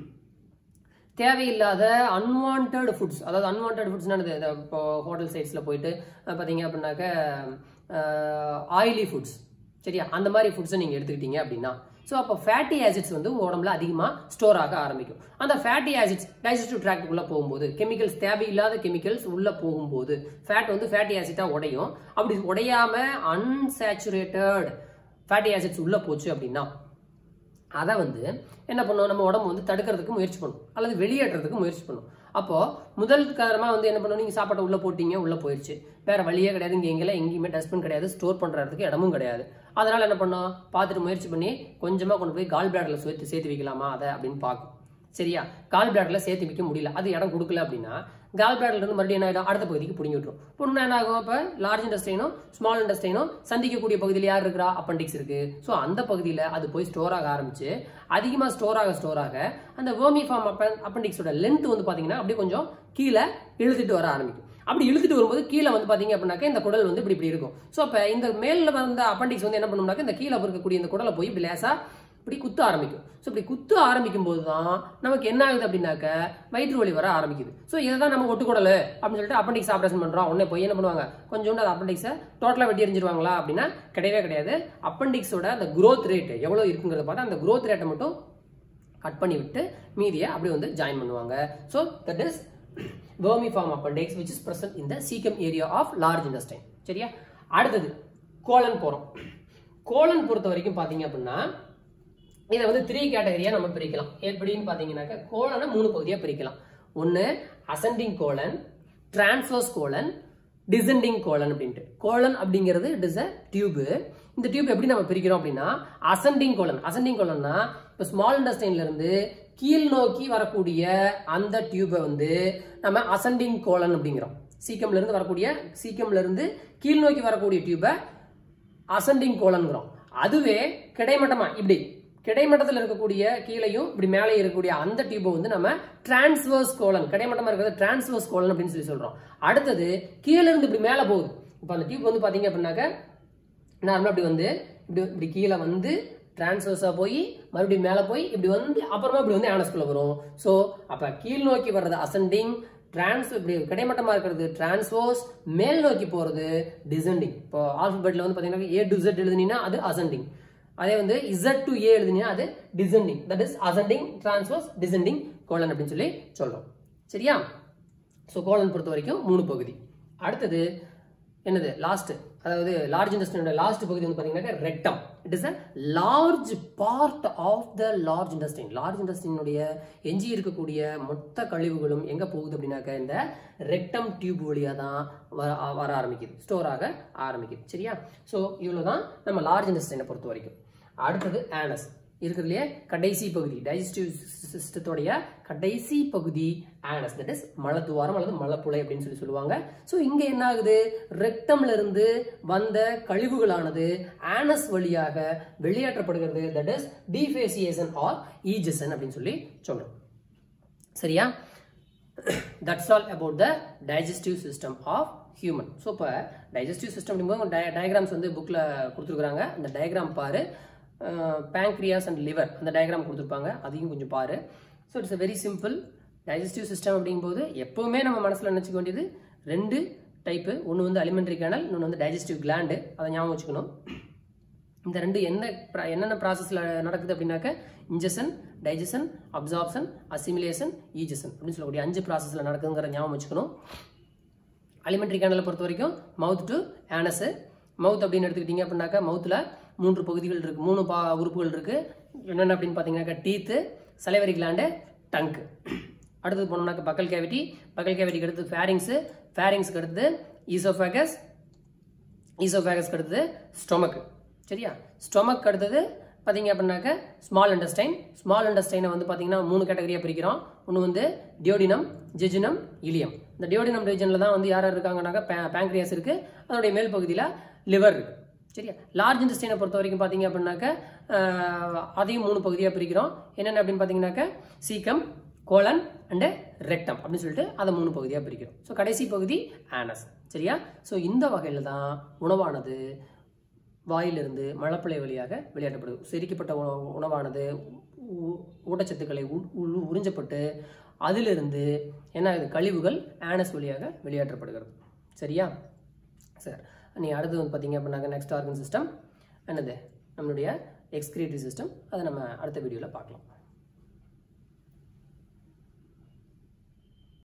தேவையில்லாத அன்வான்ட் ஃபுட்ஸ் அதாவது அன்வான்ட் ஃபுட்ஸ்னா என்னது இந்த இப்போ ஹோட்டல் சைட்ஸில் போயிட்டு அஹ், பார்த்தீங்க அப்படின்னாக்க ஆயிலி ஃபுட்ஸ் சரியா அந்த மாதிரி ஃபுட்ஸை நீங்கள் எடுத்துக்கிட்டீங்க அப்படின்னா ஸோ அப்போ ஃபேட்டி ஆசிட்ஸ் வந்து உங்க உடம்புல அதிகமாக ஸ்டோர் ஆக ஆரம்பிக்கும் அந்த ஃபேட்டி ஆசிட்ஸ் டைஜஸ்டிவ் ட்ராக்டுக்குள்ளே போகும்போது கெமிக்கல்ஸ் தேவையில்லாத கெமிக்கல்ஸ் உள்ளே போகும்போது ஃபேட் வந்து ஃபேட்டி ஆசிட்டாக உடையும் அப்படி உடையாம அன்சேச்சுரேட்டட் ஃபேட்டி ஆசிட்ஸ் உள்ளே போச்சு அப்படின்னா அதை வந்து என்ன பண்ணும் நம்ம உடம்பு வந்து தடுக்கிறதுக்கு முயற்சி பண்ணும் அல்லது வெளியேற்றுறதுக்கு முயற்சி பண்ணும் அப்போ முதல் காரணமா வந்து என்ன பண்ணும் நீங்க சாப்பாட்டை உள்ள போட்டீங்க உள்ள போயிடுச்சு வேற வழியே கிடையாது இங்க எங்கெல்லாம் எங்கேயுமே டஸ்ட்பின் கிடையாது ஸ்டோர் பண்றதுக்கு இடமும் கிடையாது அதனால என்ன பண்ணோம் பார்த்துட்டு முயற்சி பண்ணி கொஞ்சமா கொண்டு போய் கால் பிளாடர்ல சேர்த்து சேர்த்து வைக்கலாமா அதை அப்படின்னு பார்க்கும் சரியா கால் பிளாடர்ல சேர்த்து வைக்க முடியல அது இடம் கொடுக்கல அப்படின்னா கால் பிளாடர்ல இருந்து மறுபடியும் என்ன ஆயிடும் அடுத்த பகுதிக்கு பிடிங்கி விட்டுரும் புண்ணா என்ன ஆகும் அப்ப லார்ஜ் இண்டஸ்ட்ரைனும் ஸ்மால் இண்டஸ்ட்ரைனும் சந்திக்கக்கூடிய பகுதியில் யார் இருக்கிறா அப்பண்டிக்ஸ் இருக்கு ஸோ அந்த பகுதியில் அது போய் ஸ்டோர் ஆக ஆரம்பிச்சு அதிகமாக ஸ்டோர் ஆக ஸ்டோர் ஆக அந்த வேர்மி ஃபார்ம் அப்பண்டிக்ஸோட லென்த் வந்து பாத்தீங்கன்னா அப்படியே கொஞ்சம் கீழே இழுத்துட்டு வர ஆரம்பிக்கும் அப்படி இழுத்துட்டு வரும்போது கீழே வந்து பாத்தீங்க அப்படின்னாக்க இந்த குடல் வந்து இப்படி இப்படி இருக்கும் ஸோ அப்ப இந்த மேல வந்த அப்பண்டிக்ஸ் வந்து என்ன பண்ணும்னாக்க இந்த கீழே இருக்கக்கூடிய இந்த குடலை போய் இப்படி லேசா இப்படி குத்த ஆரம்பிக்கும் ஸோ இப்படி குத்த ஆரம்பிக்கும் போது தான் நமக்கு என்ன ஆகுது அப்படின்னாக்க வயிற்று வலி வர ஆரம்பிக்குது ஸோ இதை தான் நம்ம ஒட்டுக்குடல் அப்படின்னு சொல்லிட்டு அப்பண்டிக்ஸ் ஆப்ரேஷன் பண்றோம் உடனே போய் என்ன பண்ணுவாங்க கொஞ்சோண்டு அந்த அப்பண்டிக்ஸை டோட்டலாக வெட்டி எறிஞ்சிருவாங்களா அப்படின்னா கிடையவே கிடையாது அப்பண்டிக்ஸோட அந்த growth ரேட் எவ்வளோ இருக்குங்கிறத பார்த்தா அந்த growth ரேட்டை மட்டும் கட் பண்ணி விட்டு மீதியை அப்படியே வந்து ஜாயின் பண்ணுவாங்க so that is vermiform appendix which is present in the cecum area of large intestine சரியா அடுத்தது கோலன் போறோம் கோலன் பொறுத்த வரைக்கும் பாத்தீங்க அப்படின்னா இதை வந்து த்ரீ கேட்டகரியா நம்ம பிரிக்கலாம் எப்படின்னு பாத்தீங்கன்னாக்க கோலனை மூணு பகுதியா பிரிக்கலாம் ஒன்னு ascending colon transverse colon descending colon அப்படின்ட்டு கோலன் அப்படிங்கிறது இட் இஸ் அ டியூப் இந்த டியூப் எப்படி நம்ம பிரிக்கிறோம் அப்படின்னா அசெண்டிங் கோலன் அசெண்டிங் கோலன்னா இப்போ ஸ்மால் இண்டஸ்டைன்ல இருந்து கீழ் நோக்கி வரக்கூடிய அந்த டியூபை வந்து நம்ம அசெண்டிங் கோலன் அப்படிங்கிறோம் சீக்கம்ல இருந்து வரக்கூடிய சீக்கம்ல இருந்து கீழ் நோக்கி வரக்கூடிய டியூபை அசெண்டிங் கோலன்கிறோம் அதுவே கிடைமட்டமா இப்படி கிடைமட்டத்தில் இருக்கக்கூடிய கீழையும் இப்படி மேலே இருக்கக்கூடிய அந்த டியூபை வந்து நம்ம டிரான்ஸ்வர்ஸ் கோலன் கிடைமட்டமா இருக்கிறது டிரான்ஸ்வர்ஸ் கோலன் அப்படின்னு சொல்லி சொல்றோம் அடுத்தது கீழே இருந்து இப்படி மேலே போகுது இப்போ அந்த டியூப் வந்து பாத்தீங்க அப்படின்னாக்க நார்மலாக இப்படி வந்து இப்படி இப்படி கீழே வந்து டிரான்ஸ்வர்ஸாக போய் மறுபடியும் மேலே போய் இப்படி வந்து அப்புறமா இப்படி வந்து ஆனஸ்குள்ளே வரும் ஸோ அப்போ கீழ் நோக்கி வர்றது அசெண்டிங் டிரான்ஸ் இப்படி கிடைமட்டமாக இருக்கிறது டிரான்ஸ்வோஸ் மேல் நோக்கி போகிறது டிசெண்டிங் இப்போ ஆல்பபெட்டில் வந்து பார்த்தீங்கன்னா ஏ டு Z எழுதுனீங்கன்னா அது அசெண்டிங் அதே வந்து இசட் டு ஏ எழுதுனீங்கன்னா அது descending that is ascending transverse descending colon அப்படின்னு சொல்லி சொல்றோம் சரியா ஸோ கோலன் பொறுத்த வரைக்கும் மூணு பகுதி அடுத்தது என்னது லாஸ்ட் அதாவது லார்ஜ் இண்டஸ்ட்ரியோட லாஸ்ட் பகுதி வந்து பார்த்தீங்கன்னா rectum it is a large part of the large industry large இண்டஸ்ட்ரியினுடைய எஞ்சி இருக்கக்கூடிய மொத்த கழிவுகளும் எங்கே போகுது அப்படின்னாக்க இந்த ரெக்டம் டியூப் வழியாக தான் வர வர ஆரம்பிக்குது ஸ்டோர் ஆக ஆரம்பிக்குது சரியா ஸோ இவ்வளோ தான் நம்ம லார்ஜ் இண்டஸ்ட்ரியை பொறுத்த வரைக்கும் அடுத்தது ஆனஸ் இருக்கிறதுலையே கடைசி பகுதி டைஜஸ்டிவ் சிஸ்டத்தோடைய கடைசி பகுதி ஆனஸ் தட் இஸ் மலத்துவாரம் அல்லது மலப்புலை அப்படின்னு சொல்லி சொல்லுவாங்க ஸோ இங்கே என்ன ஆகுது ரெக்டம்ல இருந்து வந்த கழிவுகளானது ஆனஸ் வழியாக வெளியேற்றப்படுகிறது that is defecation or egestion அப்படின்னு சொல்லி சொல்றோம் சரியா that's all about the digestive system of human so இப்போ டைஜஸ்டிவ் சிஸ்டம் அப்படிங்கும்போது டய டயக்ராம்ஸ் வந்து புக்கில் கொடுத்துருக்குறாங்க அந்த டயக்ராம் பாரு பேங்க்ரியாஸ் அண்ட் லிவர் அந்த டயக்ராம் கொடுத்துருப்பாங்க அதையும் கொஞ்சம் பாரு so it's very simple digestive system அப்படிங்கும்போது எப்போவுமே நம்ம மனசில் நினச்சிக்க வேண்டியது ரெண்டு டைப்பு ஒன்று வந்து அலிமெண்ட்ரி கேனல் இன்னொன்று வந்து டைஜஸ்டிவ் கிளாண்டு அதை ஞாபகம் வச்சுக்கணும் இந்த ரெண்டு என்ன pra- என்னென்ன ப்ராசஸில் நடக்குது அப்படின்னாக்க ingestion digestion absorption assimilation egestion அப்படின்னு சொல்லக்கூடிய அஞ்சு ப்ராசஸில் நடக்குதுங்கிற ஞாபகம் வச்சுக்கணும் அலிமெண்ட்ரி கேனலை பொறுத்த வரைக்கும் மவுத் டு ஆனஸு மவுத் அப்படின்னு எடுத்துக்கிட்டீங்க அப்படின்னாக்கா மவுத்தில் மூன்று பகுதிகள் இருக்குது மூணு பா உறுப்புகள் இருக்குது என்னென்ன அப்படின்னு பார்த்தீங்கன்னாக்கா டீத்து சலைவரி கிளாண்டு டங்கு அடுத்தது போனோம்னாக்கா பக்கல் கேவிட்டி பக்கல் கேவிட்டிக்கு அடுத்து ஃபேரிங்ஸு ஃபேரிங்ஸ்க்கு அடுத்து ஈசோஃபேகஸ் ஈசோஃபேகஸ்க்கு அடுத்தது ஸ்டொமக் சரியா ஸ்டொமக் அடுத்தது பார்த்தீங்க அப்படின்னாக்க ஸ்மால் இண்டஸ்டைன் ஸ்மால் இண்டஸ்டைனை வந்து பார்த்தீங்கன்னா மூணு கேட்டகரியாக பிரிக்கிறோம் ஒன்று வந்து டியோடினம் ஜெஜினம் இலியம் இந்த டியோடினம் ரீஜனில் தான் வந்து யார் யார் இருக்காங்கனாக்கா பேங்க்ரியாஸ் இருக்குது அதனுடைய மேல் பகுதியில் லிவர் இருக்குது சரியா லார்ஜ் இண்டஸ்ட்ரினை பொறுத்த வரைக்கும் பார்த்தீங்க அப்படின்னாக்க ஆஹ், அதையும் மூணு பகுதியாக பிரிக்கிறோம் என்னென்ன அப்படின்னு பார்த்தீங்கன்னாக்க சீக்கம் கோலன் அண்டு ரெக்டம் அப்படின்னு சொல்லிட்டு அதை மூணு பகுதியாக பிரிக்கிறோம் ஸோ கடைசி பகுதி ஆனஸ் சரியா ஸோ இந்த வகையில் தான் உணவானது வாயிலிருந்து மலப்பிள்ளை வழியாக வெளியேற்றப்படுது செரிக்கப்பட்ட உணவு உணவானது ஊ- ஊட்டச்சத்துக்களை உ- உ- உறிஞ்சப்பட்டு அதிலிருந்து என்ன ஆகுது கழிவுகள் ஆனஸ் வழியாக வெளியேற்றப்படுகிறது சரியா சார் நீ அடுத்து வந்து பார்த்தீங்க அப்படின்னாக்க நெக்ஸ்ட் ஆர்கன் சிஸ்டம் என்னது நம்மளுடைய எக்ஸ்கிரேட்டரி சிஸ்டம் அதை நம்ம அடுத்த வீடியோவில் பார்க்கலாம்